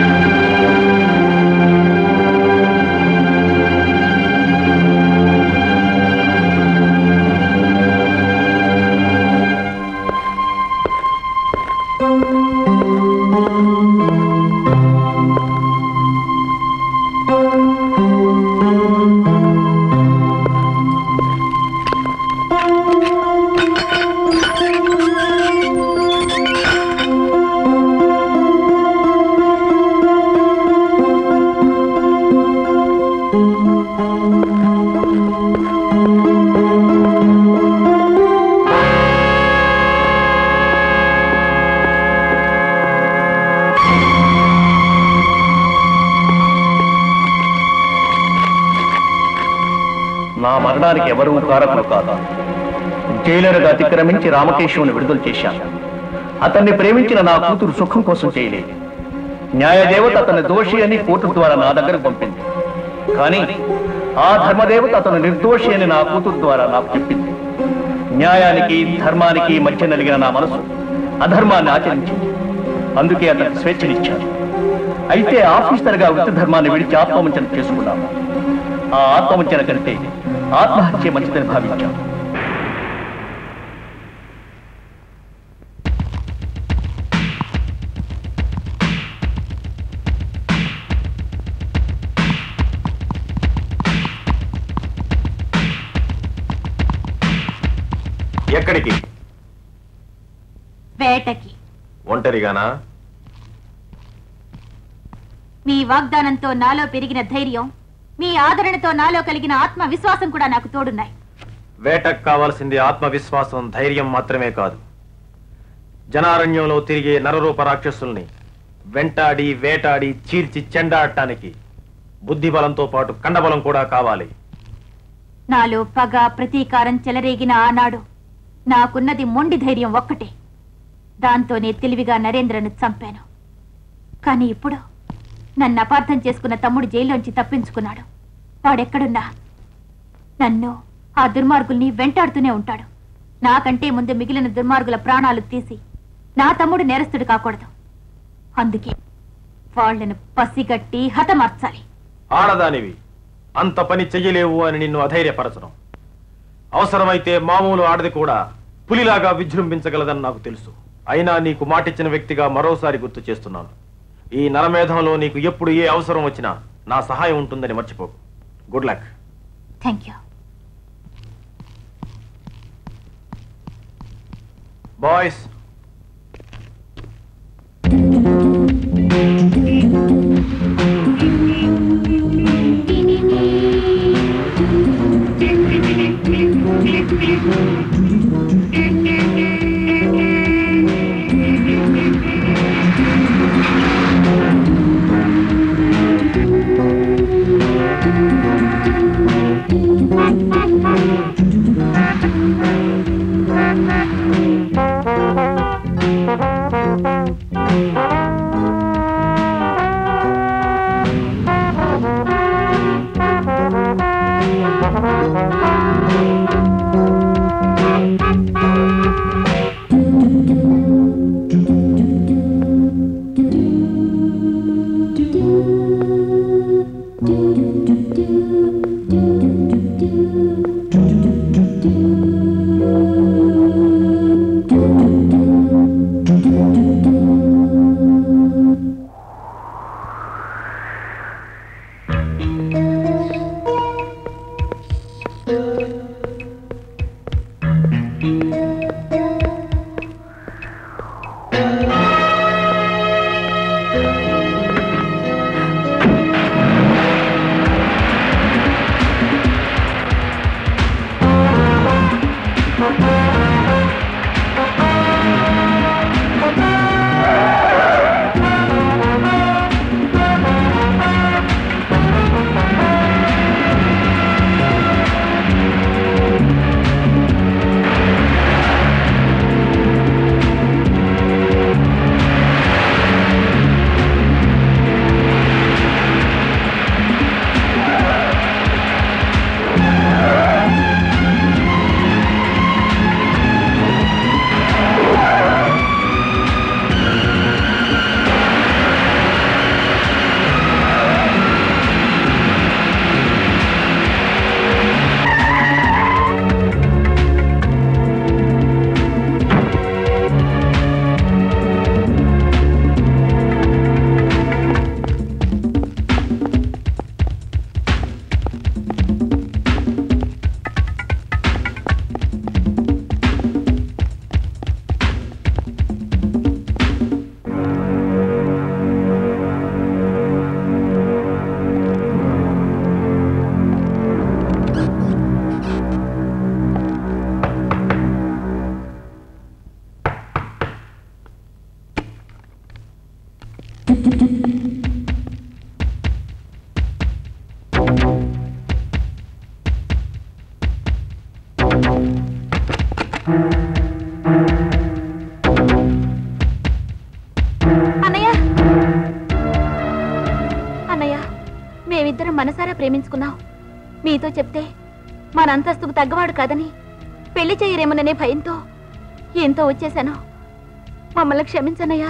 Speaker 12: నా మరణానికి ఎవరూ కారకులు కాదు జైలరుగా అతిక్రమించి రామకేశవుని విడుదల చేశాను అతన్ని ప్రేమించిన నా కూతురు సుఖం కోసం చేయలేదు న్యాయదేవత అతని దోషి అని కోర్టు ద్వారా నా దగ్గరకు పంపింది కానీ ఆ ధర్మదేవత అతను నిర్దోషి అని నా కూతురు ద్వారా నాకు చెప్పింది న్యాయానికి ధర్మానికి మధ్య నలిగిన నా మనసు అధర్మాన్ని ఆచరించింది అందుకే అతనికి స్వేచ్ఛనిచ్చాను అయితే ఆఫీసర్గా వృత్తి ధర్మాన్ని విడిచి ఆత్మవంచన చేసుకున్నాను ఆ ఆత్మవంచన కంటే ఆత్మహత్య మంచిదని భావించాను
Speaker 5: ఎక్కడికి
Speaker 8: వేటకి
Speaker 5: ఒంటరిగానా
Speaker 8: మీ వాగ్దానంతో నాలో పెరిగిన ధైర్యం మీ ఆదరణతో నాలో కలిగిన ఆత్మవిశ్వాసం కూడా నాకు తోడున్నాయి
Speaker 5: వేటకు కావాల్సింది ఆత్మవిశ్వాసం ధైర్యం మాత్రమే కాదు జనారణ్యంలో తిరిగే నరరూప రాక్షసుల్ని వెంటాడి వేటాడి చీల్చి చెండాడటానికి బుద్ధిబలంతో పాటు కండబలం కూడా కావాలి
Speaker 8: నాలో పగ ప్రతీకారం చెలరేగిన ఆనాడు నాకున్నది మొండి ధైర్యం ఒక్కటే దాంతోనే తెలివిగా నరేంద్రను చంపాను కానీ ఇప్పుడు నన్ను అపార్థం చేసుకున్న తమ్ముడు జైల్లోంచి తప్పించుకున్నాడు వాడెక్కడున్నా నన్ను ఆ దుర్మార్గుల్ని వెంటాడుతూనే ఉంటాడు నాకంటే ముందు మిగిలిన దుర్మార్గుల ప్రాణాలు తీసి నా తమ్ముడు నేరస్తుడు కాకూడదు అందుకే వాళ్ళను పసిగట్టి హతమార్చాలి
Speaker 5: ఆడదానివి అంత పని చెయ్యలేవు అని నిన్ను అధైర్యపరచడం అవసరమైతే మామూలు ఆడది కూడా పులిలాగా విజృంభించగలదని నాకు తెలుసు అయినా నీకు మాటిచ్చిన వ్యక్తిగా మరోసారి గుర్తు చేస్తున్నాను ఈ నరమేధంలో నీకు ఎప్పుడు ఏ అవసరం వచ్చినా నా సహాయం ఉంటుందని మర్చిపోకు good luck
Speaker 8: thank you
Speaker 5: boys
Speaker 8: మనసారా ప్రేమించుకున్నావు మీతో చెప్తే మన అంతస్తుకు తగ్గవాడు కాదని పెళ్లి చేయరేమోననే భయంతో ఎంతో వచ్చేశాను మమ్మల్ని క్షమించనయ్యా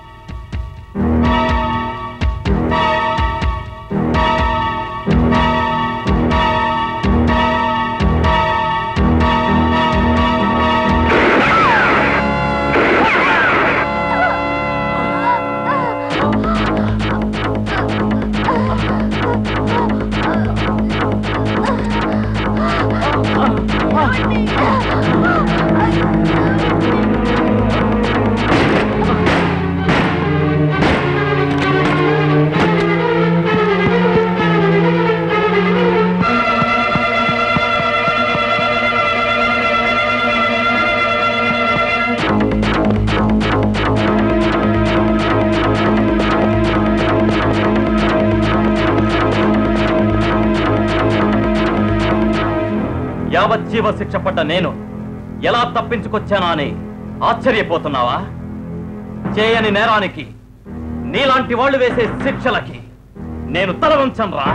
Speaker 11: యావజ్జీవ శిక్ష పడ్డ నేను ఎలా తప్పించుకొచ్చానా అని ఆశ్చర్యపోతున్నావా చేయని నేరానికి నీలాంటి వాళ్ళు వేసే శిక్షలకి నేను తల వంచను రా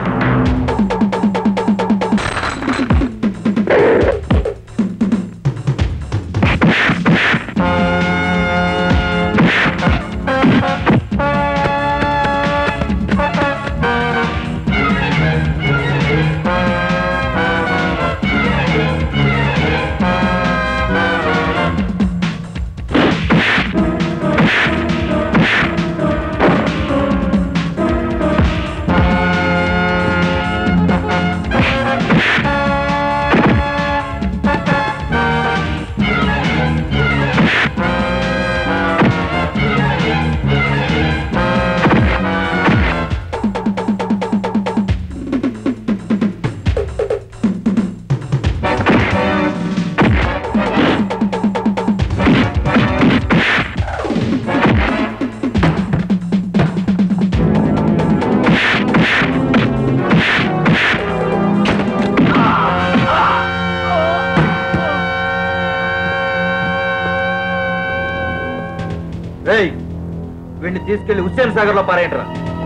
Speaker 6: రేయ్ వీడిని తీసుకెళ్లి హుస్సేన్ సాగర్ లో పారేయండిరా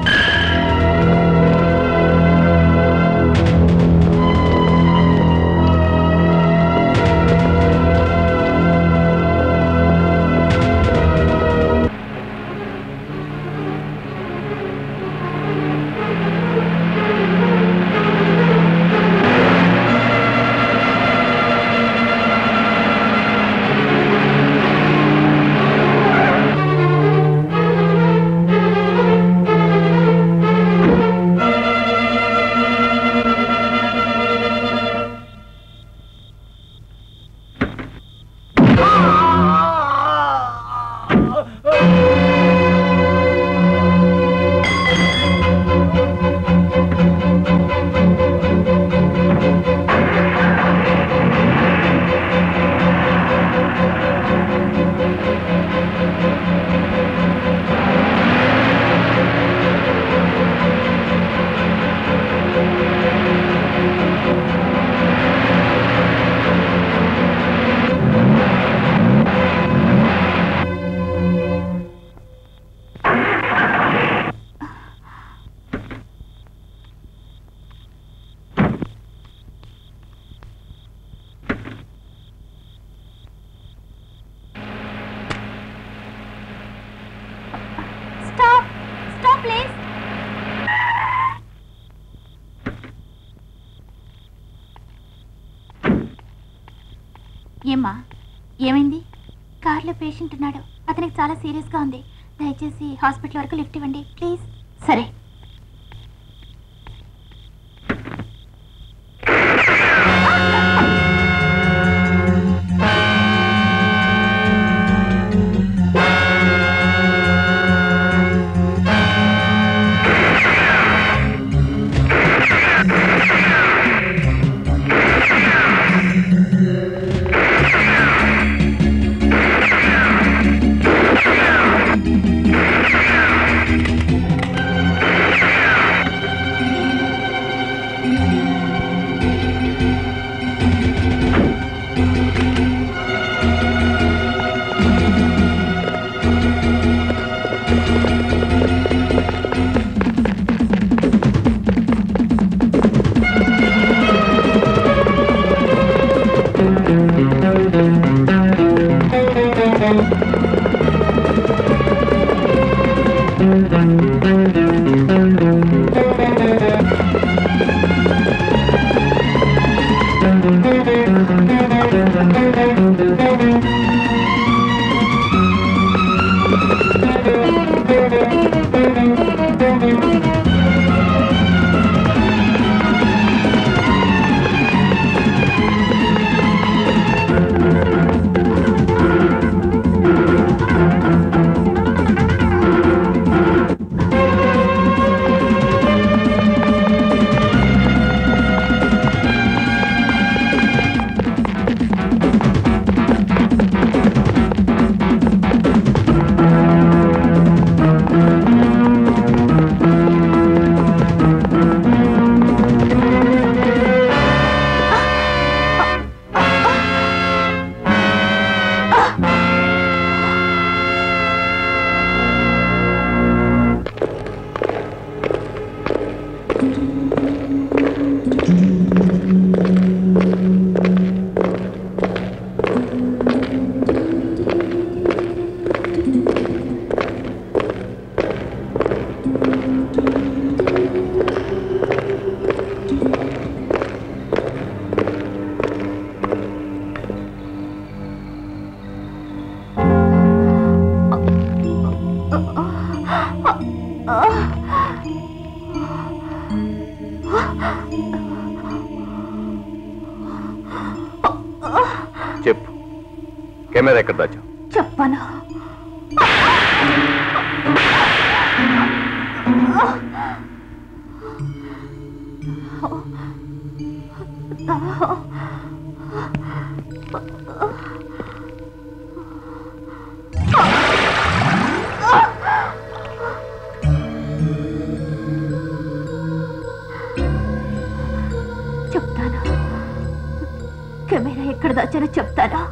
Speaker 8: స్టాప్ స్టాప్ ప్లీజ్ ఏమ్మా ఏమైంది కార్లో పేషెంట్ ఉన్నాడు అతనికి చాలా సీరియస్గా ఉంది దయచేసి హాస్పిటల్ వరకు లిఫ్ట్ ఇవ్వండి ప్లీజ్ సరే
Speaker 10: ఆ
Speaker 1: చెప్పు కెమెరా ఎక్కడ దాచావు
Speaker 8: చెప్పను చెప్తాను కెమెరా ఎక్కడ దాచానో చెప్తాను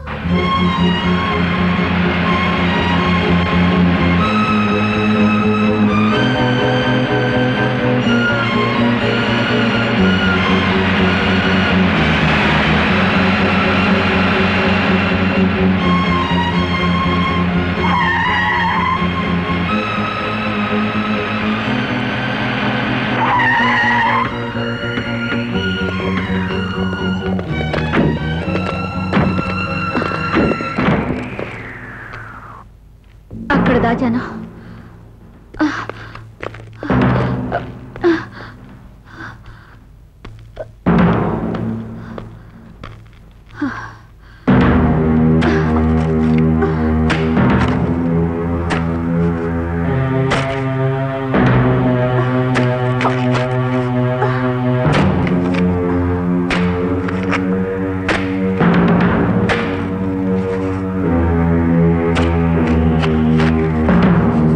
Speaker 8: అక్కడ దాచాను
Speaker 10: ఆ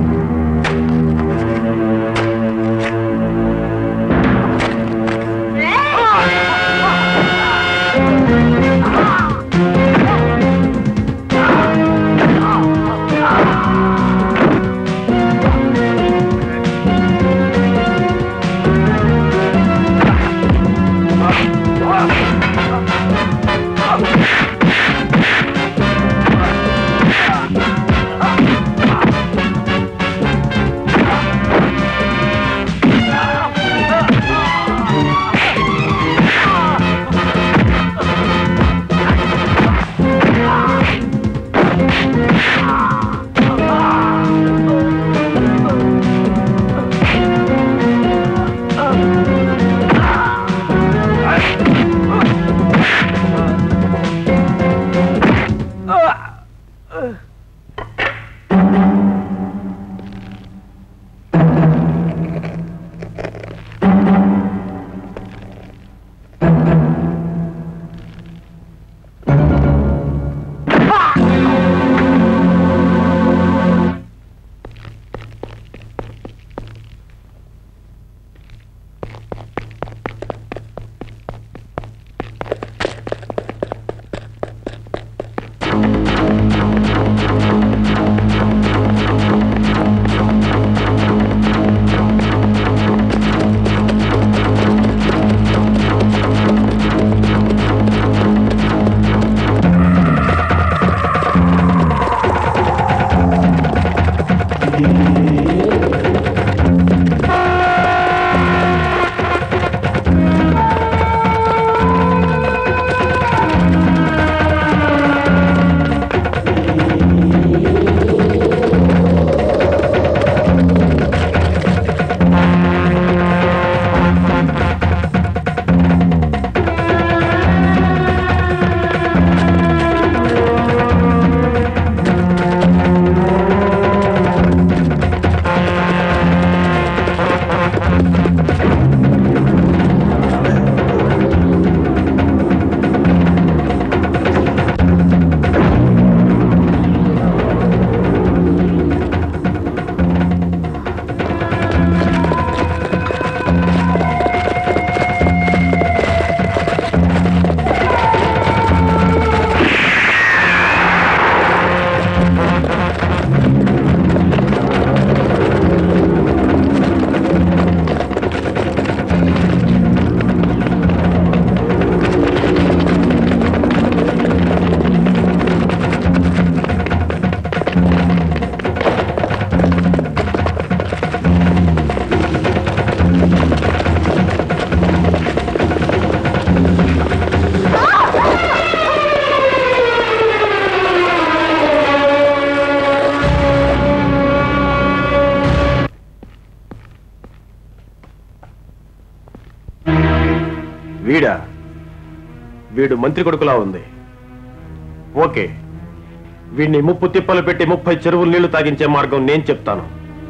Speaker 5: వీడా వీడు మంత్రి కొడుకులా ఉంది ఓకే వీడిని ముప్పు తిప్పలు పెట్టి ముప్పై చెరువులు నీళ్లు తాగించే మార్గం నేను చెప్తాను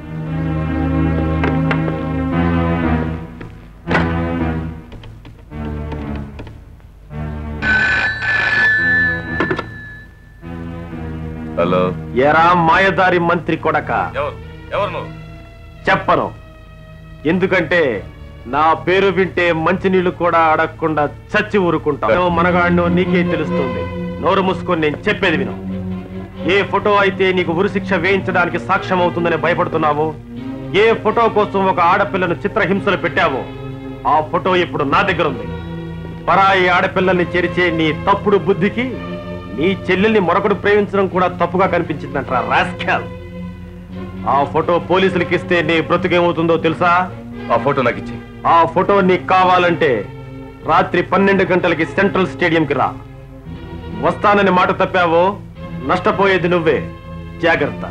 Speaker 4: హలో
Speaker 5: ఎరా మాయదారి మంత్రి కొడక
Speaker 4: ఎవరు నువ్వు
Speaker 5: చెప్పను ఎందుకంటే నా పేరు వింటే మంచినీళ్లు కూడా అడగకుండా చచ్చి ఊరుకుంటాను మనగాడినో నీకే తెలుస్తుంది నోరు మూసుకొని నేను చెప్పేది విను ఏ ఫోటో అయితే నీకు ఉరిశిక్ష వేయించడానికి సాక్ష్యం అవుతుందని భయపడుతున్నావో ఏ ఫోటో కోసం ఒక ఆడపిల్లను చిత్రహింసలు పెట్టావో ఆ ఫోటో ఇప్పుడు నా దగ్గర ఉంది పరాయి ఆడపిల్లల్ని చేరిచే నీ తప్పుడు బుద్ధికి నీ చెల్లెల్ని మరొకడు ప్రేమించడం కూడా తప్పుగా కనిపించిందంటారా రాస్కాల్ ఆ ఫోటో పోలీసులకి ఇస్తే నీ బ్రతుకేమవుతుందో తెలుసా
Speaker 4: ఆ ఫోటో నాకు ఇచ్చి
Speaker 5: ఆ ఫోటో నీకు కావాలంటే రాత్రి పన్నెండు గంటలకి సెంట్రల్ స్టేడియంకి రా వస్తానని మాట తప్పావో నష్టపోయేది నువ్వే జాగ్రత్త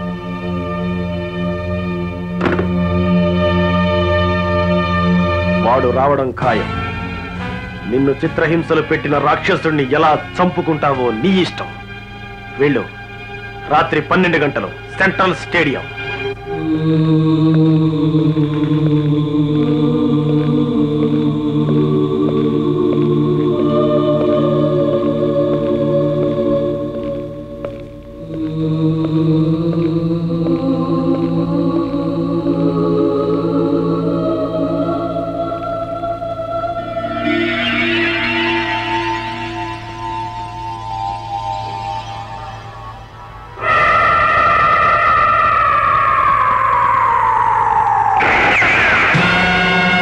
Speaker 5: వాడు రావడం ఖాయం నిన్ను చిత్రహింసలు పెట్టిన రాక్షసుడిని ఎలా చంపుకుంటావో నీ ఇష్టం వెళ్ళు రాత్రి పన్నెండు గంటలు సెంట్రల్ స్టేడియం
Speaker 4: ఆ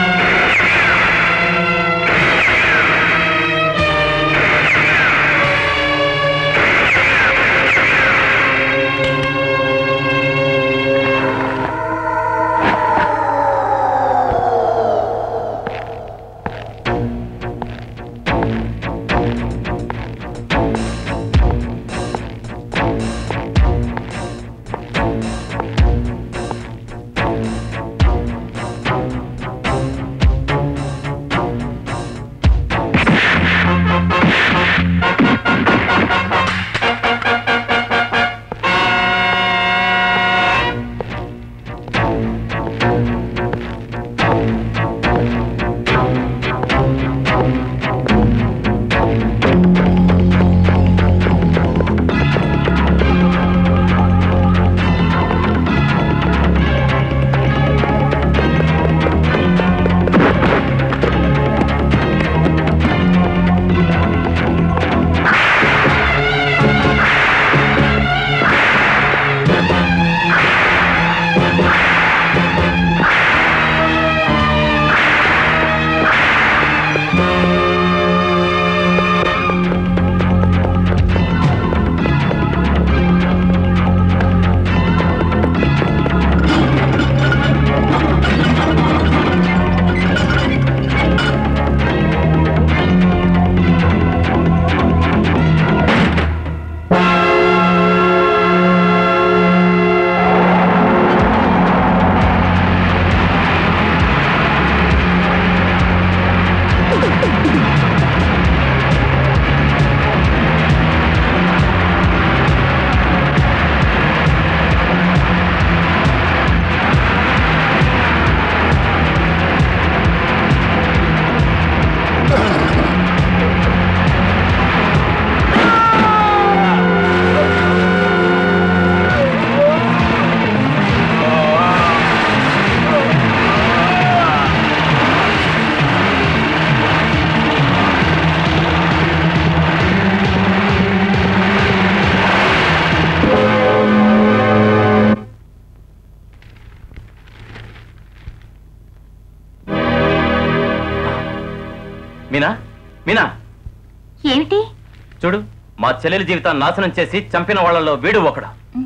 Speaker 1: మీనా మీనా
Speaker 8: ఏమిటి
Speaker 1: చూడు మా చెల్లెలి జీవితాన్ని నాశనం చేసి చంపిన వాళ్ళలో వీడు ఒకడు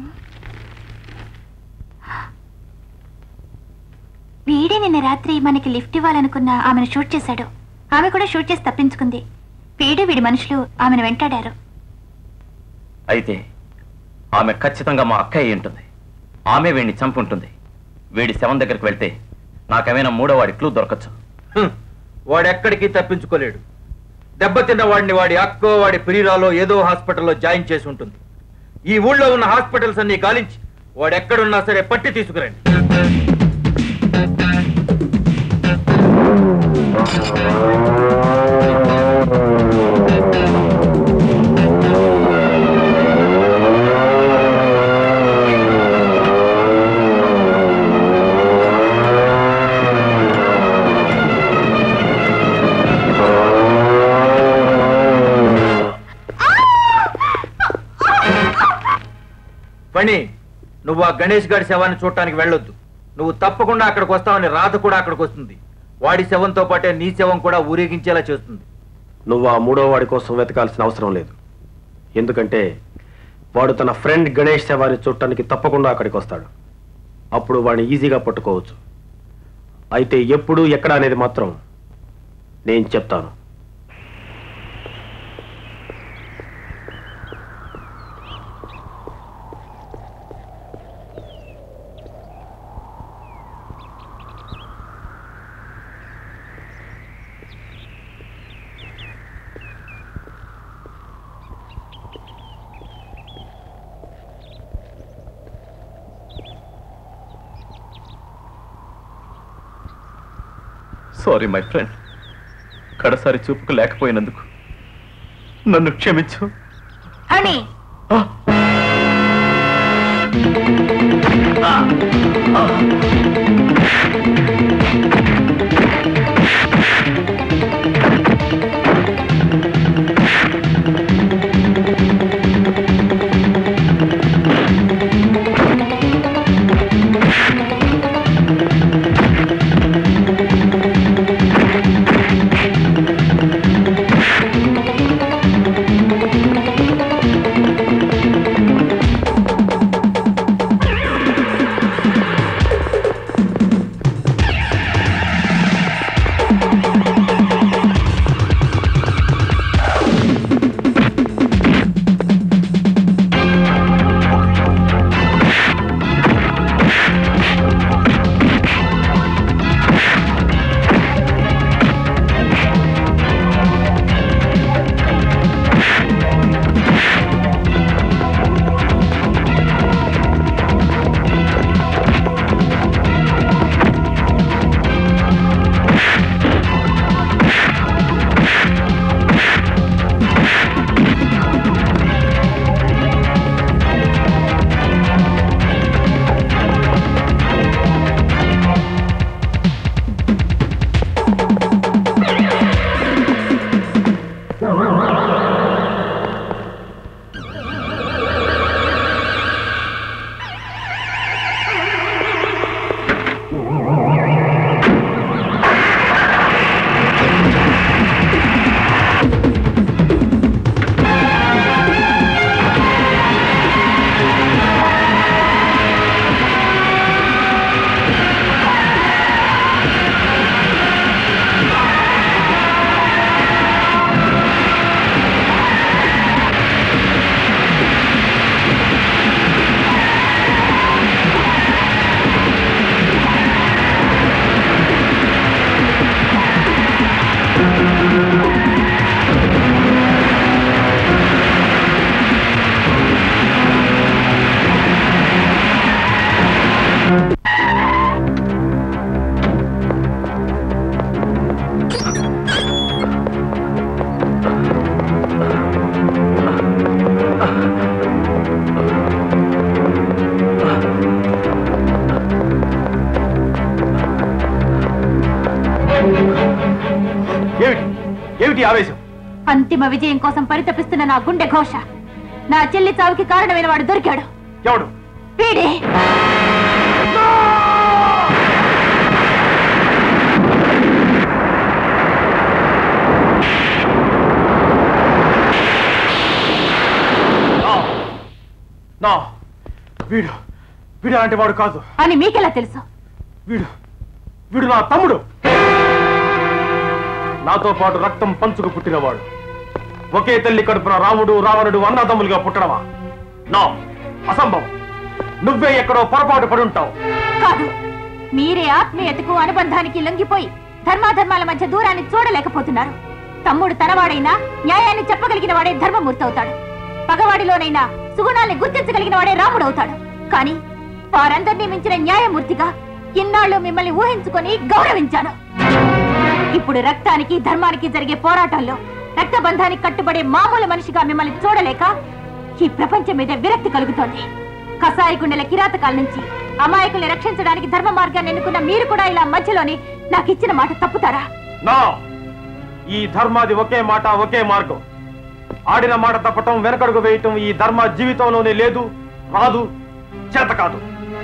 Speaker 8: వీడే నిన్న రాత్రి మనకి లిఫ్ట్ ఇవ్వాలనుకున్న ఆమెను షూట్ చేశాడు ఆమె కూడా షూట్ చేసి తప్పించుకుంది వీడు వీడి మనుషులు ఆమెను వెంటాడారు
Speaker 1: అయితే ఆమె ఖచ్చితంగా మా అక్క అయి ఉంటుంది ఆమె వీడిని చంపుంటుంది వీడి శవం దగ్గరికి వెళ్తే నాకేమైనా మూడో వాడి క్లూ దొరకచ్చు
Speaker 6: వాడెక్కడికి తప్పించుకోలేడు దెబ్బతిన్న వాడిని వాడి అక్కో వాడి ప్రియురాలో ఏదో హాస్పిటల్లో జాయిన్ చేసి ఉంటుంది ఈ ఊళ్ళో ఉన్న హాస్పిటల్స్ అన్ని గాలించి వాడెక్కడున్నా సరే పట్టి తీసుకురండి పని నువ్వు ఆ గణేష్ గారి శవాన్ని చూడటానికి వెళ్ళొద్దు నువ్వు తప్పకుండా అక్కడికి వస్తావని రాత కూడా అక్కడికి వస్తుంది వాడి శవంతో పాటే నీ శవం కూడా ఊరేగించేలా చేస్తుంది
Speaker 5: నువ్వు ఆ మూడో వాడి కోసం వెతకాల్సిన అవసరం లేదు ఎందుకంటే వాడు తన ఫ్రెండ్ గణేష్ శవాన్ని చూడటానికి తప్పకుండా అక్కడికి వస్తాడు అప్పుడు వాడిని ఈజీగా పట్టుకోవచ్చు అయితే ఎప్పుడు ఎక్కడ అనేది మాత్రం నేను చెప్తాను
Speaker 1: సారీ మై ఫ్రెండ్ కడసారి చూపుకు లేకపోయినందుకు నన్ను క్షమించు
Speaker 8: అని
Speaker 5: ఏమిటి ఏమిటి ఆవేశం
Speaker 8: అంతిమ విజయం కోసం పరితపిస్తున్న నా గుండె ఘోష నా చెల్లి చావుకి కారణమైన వాడు దొరికాడు
Speaker 5: ఎవడు
Speaker 8: వీడే
Speaker 5: నా వీడు వీడు అలాంటి వాడు కాదు
Speaker 2: అని మీకెలా తెలుసు
Speaker 5: వీడు వీడు నా తమ్ముడు నాతో పాటు రక్తం పంచుకు పుట్టినవాడు ఒకే తల్లి కడుపున రాముడు రావణుడు అన్నదమ్ములుగా పుట్టడమా నా అసంభవం నువ్వే ఎక్కడో పొరపాటు పడి ఉంటావు
Speaker 2: కాదు మీరే ఆత్మీయతకు అనుబంధానికి లొంగిపోయి ధర్మాధర్మాల మధ్య దూరాన్ని చూడలేకపోతున్నారు తమ్ముడు తనవాడైనా న్యాయాన్ని చెప్పగలిగిన వాడే ధర్మమూర్తి అవుతాడు పగవాడిలోనైనా సుగుణాల్ని గుర్తించగలిగిన వాడే రాముడు అవుతాడు కానీ వారందరినీ మించిన న్యాయమూర్తిగా ఇన్నాళ్ళు మిమ్మల్ని ఊహించుకొని గౌరవించాను ఇప్పుడు రక్తానికి ధర్మానికి జరిగే పోరాటాల్లో రక్తబంధానికి కట్టుబడే మామూలు మనిషిగా మిమ్మల్ని చూడలేక ఈ ప్రపంచం మీద విరక్తి కలుగుతోంది కసాయి గుండెల కిరాతకాల నుంచి అమాయకుల్ని రక్షించడానికి ధర్మ మార్గాన్ని ఎన్నుకున్న మీరు కూడా ఇలా మధ్యలోని నాకు ఇచ్చిన మాట తప్పుతారా
Speaker 5: నా ఈ ధర్మాది ఒకే మాట ఒకే మార్గం ఆడిన మాట తప్పటం వెనకడుగు వేయటం ఈ ధర్మ జీవితంలోనే లేదు రాదు చేత కాదు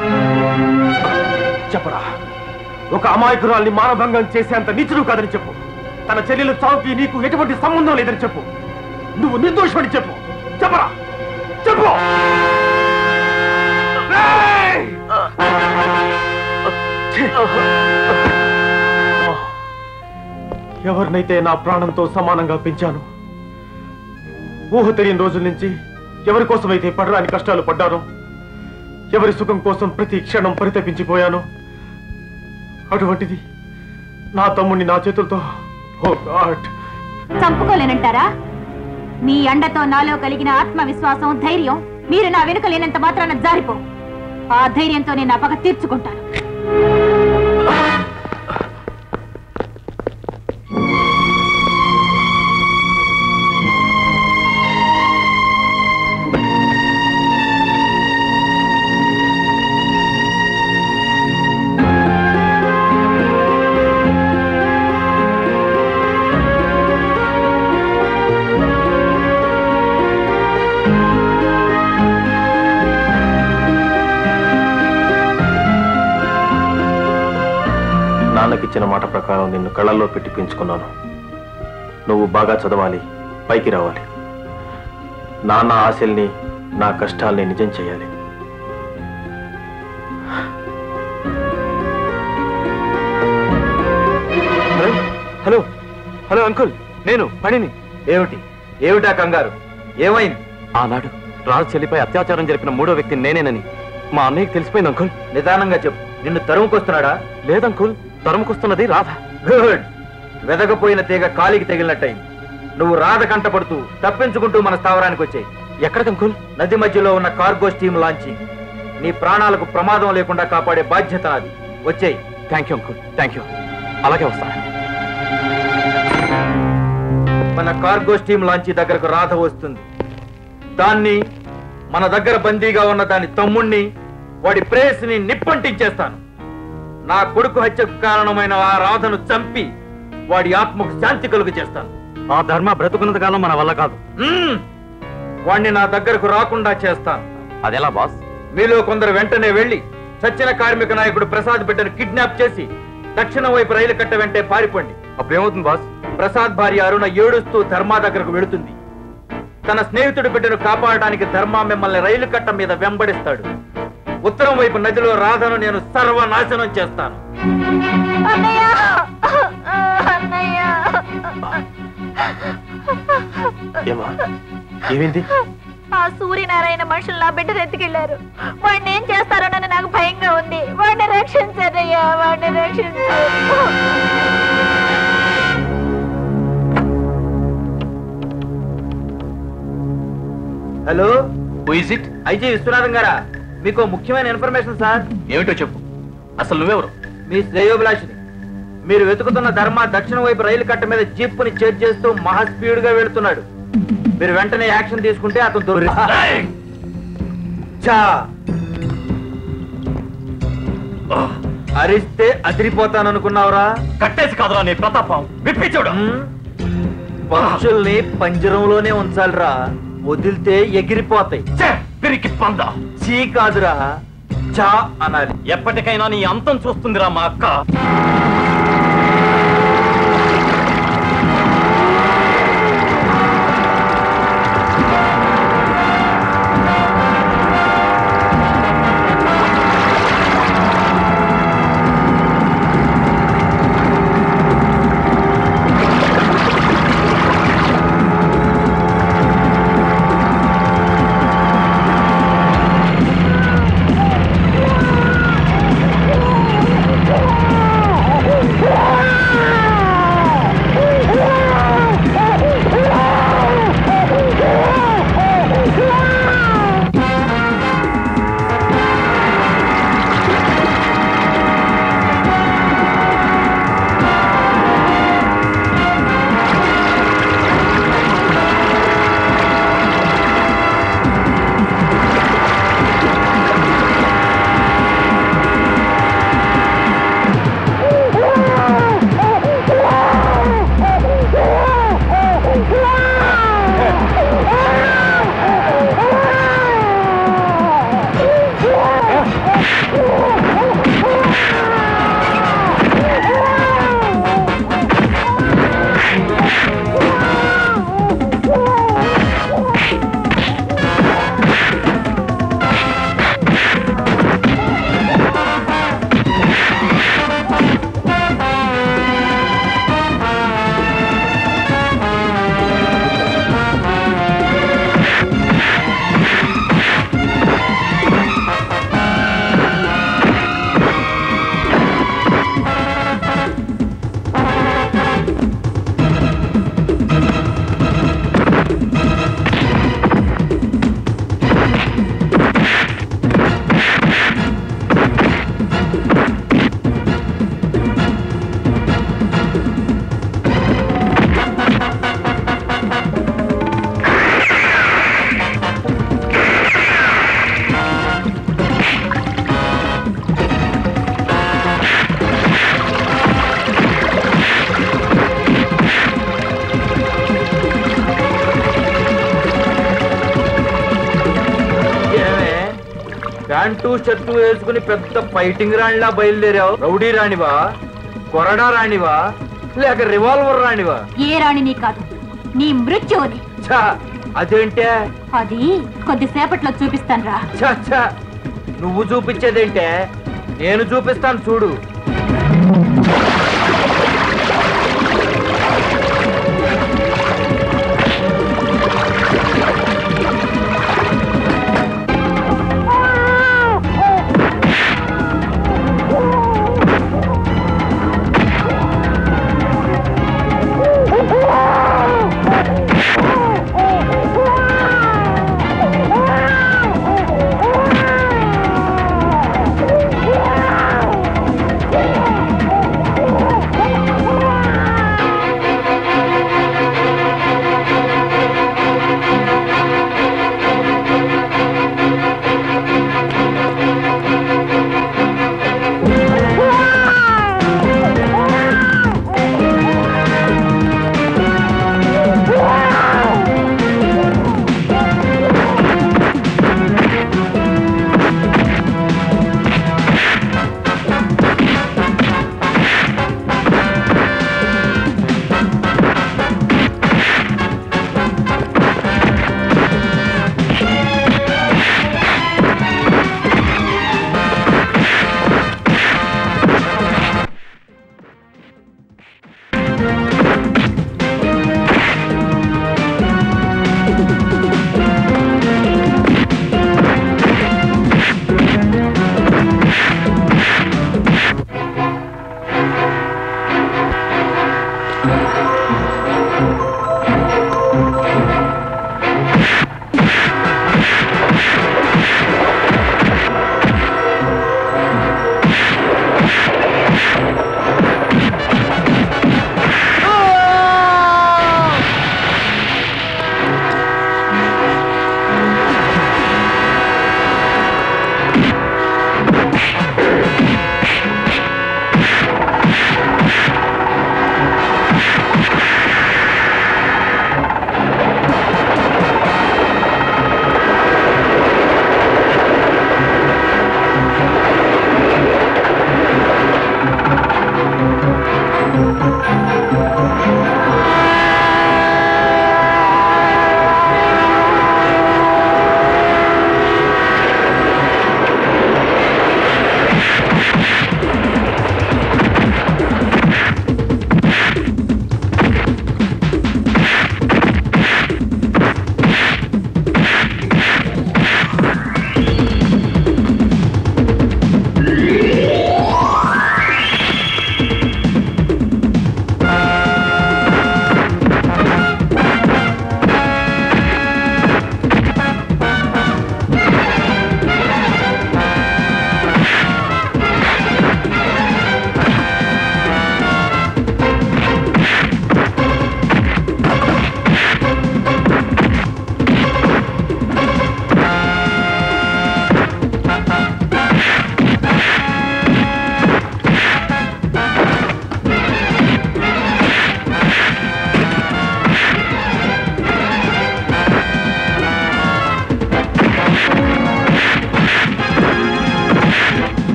Speaker 5: చెప్పరా ఒక అమాయకురాల్ని మానభంగం చేసేంత నీచుడు కాదని చెప్పు తన చెల్లెలు చావుకి నీకు ఎటువంటి సంబంధం లేదని చెప్పు నువ్వు నిర్దోషమని చెప్పు చెప్పరా చెప్పు ఏయ్! ఛీ! ఎవరినైతే నా ప్రాణంతో సమానంగా పెంచాను ఊహ తెలియని రోజుల నుంచి ఎవరి కోసమైతే పడరాని కష్టాలు పడ్డానో ఎవరి సుఖం కోసం ప్రతి క్షణం పరితపించిపోయాను అటువంటిది నా తమ్ముడిని నా చేతులతో ఓ గాడ్
Speaker 2: చంపుకోలేనంటారా మీ అండతో నాలో కలిగిన ఆత్మవిశ్వాసం ధైర్యం మీరు నా వెనుక లేనంత మాత్రాన జారిపో ఆ ధైర్యంతో నేను నా పగ తీర్చుకుంటాను
Speaker 5: నాన్నకిచ్చిన మాట ప్రకారం నిన్ను కళ్ళల్లో పెట్టి పెంచుకున్నాను నువ్వు బాగా చదవాలి పైకి రావాలి నాన్న ఆశల్ని నా కష్టాల్ని నిజం చేయాలి
Speaker 3: హలో హలో హలో అంకుల్ నేను పడిని ఏమిటి ఏమిటా కంగారు ఏమైంది
Speaker 11: ఆనాడు రాజు చెల్లిపై అత్యాచారం జరిపిన మూడో వ్యక్తి నేనేనని మా అన్నయ్యకి తెలిసిపోయింది అంకుల్
Speaker 3: నిదానంగా చెప్పు నిన్ను తరుముకొస్తున్నాడా
Speaker 11: లేదంకుల్ తరుముకొస్తున్నది రాధ
Speaker 3: గుడ్ వెదకపోయిన తీగ కాలికి తగిలినట్టయింది నువ్వు రాధ కంటపడుతూ తప్పించుకుంటూ మన స్థావరానికి వచ్చాయి
Speaker 11: ఎక్కడికి అంకుల్
Speaker 3: నది మధ్యలో ఉన్న కార్గో స్టీమ్ లాంచింగ్ నీ ప్రాణాలకు ప్రమాదం లేకుండా కాపాడే బాధ్యత నాది వచ్చేయి
Speaker 11: thank you uncle thank you అలాగే వస్తాను
Speaker 3: మన కార్గో స్టీమ్ లాంచీ దగ్గరకు రాధ వస్తుంది దాన్ని మన దగ్గర బందీగా ఉన్న దాని తమ్ముణ్ణి వాడి ప్రేయస్ని నిప్పంటించేస్తాను నా కొడుకు హత్యకు కారణమైన ఆ రాధను చంపి వాడి ఆత్మకు శాంతి కలుగు చేస్తాను
Speaker 11: ఆ ధర్మ బ్రతుకున్నంత కాలం మన వల్ల కాదు
Speaker 3: మ్మ్! వాణ్ణి నా దగ్గరకు రాకుండా చేస్తాను
Speaker 11: అదెలా బాస్
Speaker 3: మీలో కొందరు వెంటనే వెళ్లి సచ్చిన కార్మిక నాయకుడు ప్రసాద్ బిడ్డను కిడ్నాప్ చేసి దక్షిణం వైపు రైలు కట్ట వెంటే పారిపోండి
Speaker 11: అప్పుడేమవుతుంది బాస్
Speaker 3: ప్రసాద్ భార్య అరుణ ఏడుస్తూ ధర్మా దగ్గరకు వెళుతుంది తన స్నేహితుడి బిడ్డను కాపాడడానికి ధర్మా మిమ్మల్ని రైలు కట్ట మీద వెంబడిస్తాడు ఉత్తరం వైపు నదిలో రాధను నేను సర్వనాశనం చేస్తాను
Speaker 5: ఏమా ఏమైంది
Speaker 2: ఆ సూర్యనారాయణ మనుషులు నా బిడ్డను ఎత్తుకెళ్లారు వాడిని ఏం చేస్తారోనని నాకు భయంగా ఉంది వాడిని రక్షించరయ్యా వాడిని రక్షించు
Speaker 3: hello
Speaker 11: is it
Speaker 3: IG Vishwanatham గారా మీకు ముఖ్యమైన ఇన్ఫర్మేషన్ సార్
Speaker 11: ఏమిటో చెప్పు అసలు నువ్వెవరు
Speaker 3: మీ శ్రేయోభిలాషిని మీరు వెతుకుతున్న ధర్మ దక్షిణ వైపు రైలు కట్ట మీద జీప్పుని చేజ్ చేస్తూ మహా స్పీడ్ గా వెళుతున్నాడు మీరు వెంటనే యాక్షన్ తీసుకుంటే అతను దొరి చా. అరిస్తే అదిరిపోతాననుకున్నావురా
Speaker 11: కట్టేసి కాదురా నీ ప్రతాపం విప్పించుడు
Speaker 3: హ్మ్? పక్షుల్ని పంజరంలోనే ఉంచాలిరా వదిలితే ఎగిరిపోతాయి
Speaker 11: పిరికి పంద
Speaker 3: చీ కాదురా చా అనాలి
Speaker 11: ఎప్పటికైనా నీ అంతం చూస్తుందిరా మా అక్క
Speaker 3: ప్యాంటు షర్టు వేసుకుని పెద్ద ఫైటింగ్ రాణిలా బయలుదేరావు రౌడీ రాణివా కొరడా రాణివా లేక రివాల్వర్ రాణివా
Speaker 2: ఏ రాణిని కాదు నీ మృత్యువుని
Speaker 3: ఛా, అదేంటే
Speaker 2: అది కొద్దిసేపట్లో చూపిస్తాను రా
Speaker 3: ఛా, ఛా. నువ్వు చూపించేదేంటే నేను చూపిస్తాను చూడు
Speaker 10: ఆ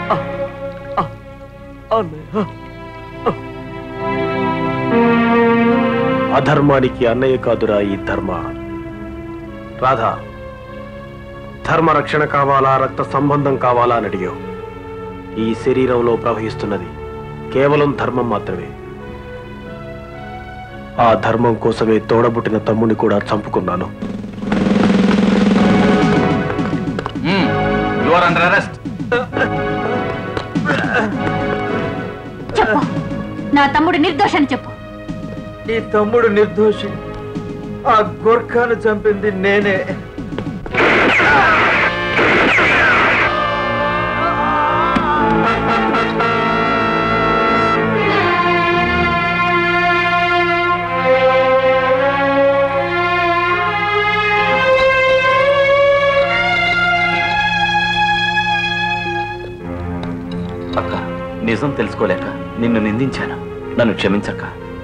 Speaker 5: అధర్మానికి అన్నయ్య కాదురా ఈ ధర్మ రాధా ధర్మ రక్షణ కావాలా రక్త సంబంధం కావాలా అని అడిగావు ఈ శరీరంలో ప్రవహిస్తున్నది కేవలం ధర్మం మాత్రమే ఆ ధర్మం కోసమే తోడబుట్టిన తమ్ముని కూడా చంపుకున్నాను
Speaker 4: యు ఆర్ అండర్ అరెస్ట్
Speaker 2: చెప్పు నా తమ్ముడు నిర్దోషని చెప్పు
Speaker 3: నీ తమ్ముడు నిర్దోషి ఆ గోర్ఖాను చంపింది నేనే
Speaker 1: అక్క నిజం తెలుసుకోలేక నిన్ను నిందించాను నన్ను క్షమించక్క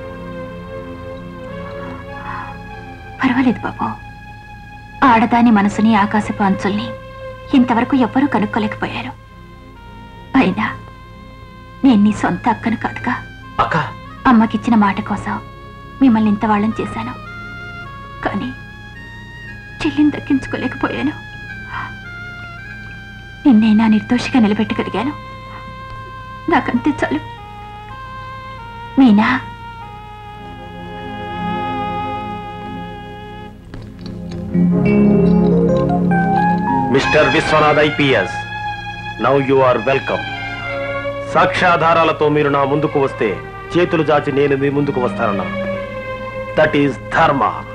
Speaker 8: పర్వాలేదు బాబు ఆడదాని మనసుని ఆకాశపు అంచుల్ని ఇంతవరకు ఎవ్వరూ కనుక్కోలేకపోయారు అయినా నేను నీ సొంత అక్కను కాదుగా
Speaker 1: అక్క
Speaker 8: అమ్మకిచ్చిన మాట కోసం మిమ్మల్ని ఇంత వాళ్ళని చేశాను కానీ చెల్లిని దక్కించుకోలేకపోయాను నిన్నైనా నిర్దోషిగా నిలబెట్టగలిగాను నాకంతే చాలు Meena
Speaker 5: mister Vishwanath IPS now you are welcome సాక్ష్యాధారాలతో మీరు నా ముందుకు వస్తే చేతులు చాచి నేను మీ ముందుకు వస్తానన్నా దట్ ఈస్ ధర్మ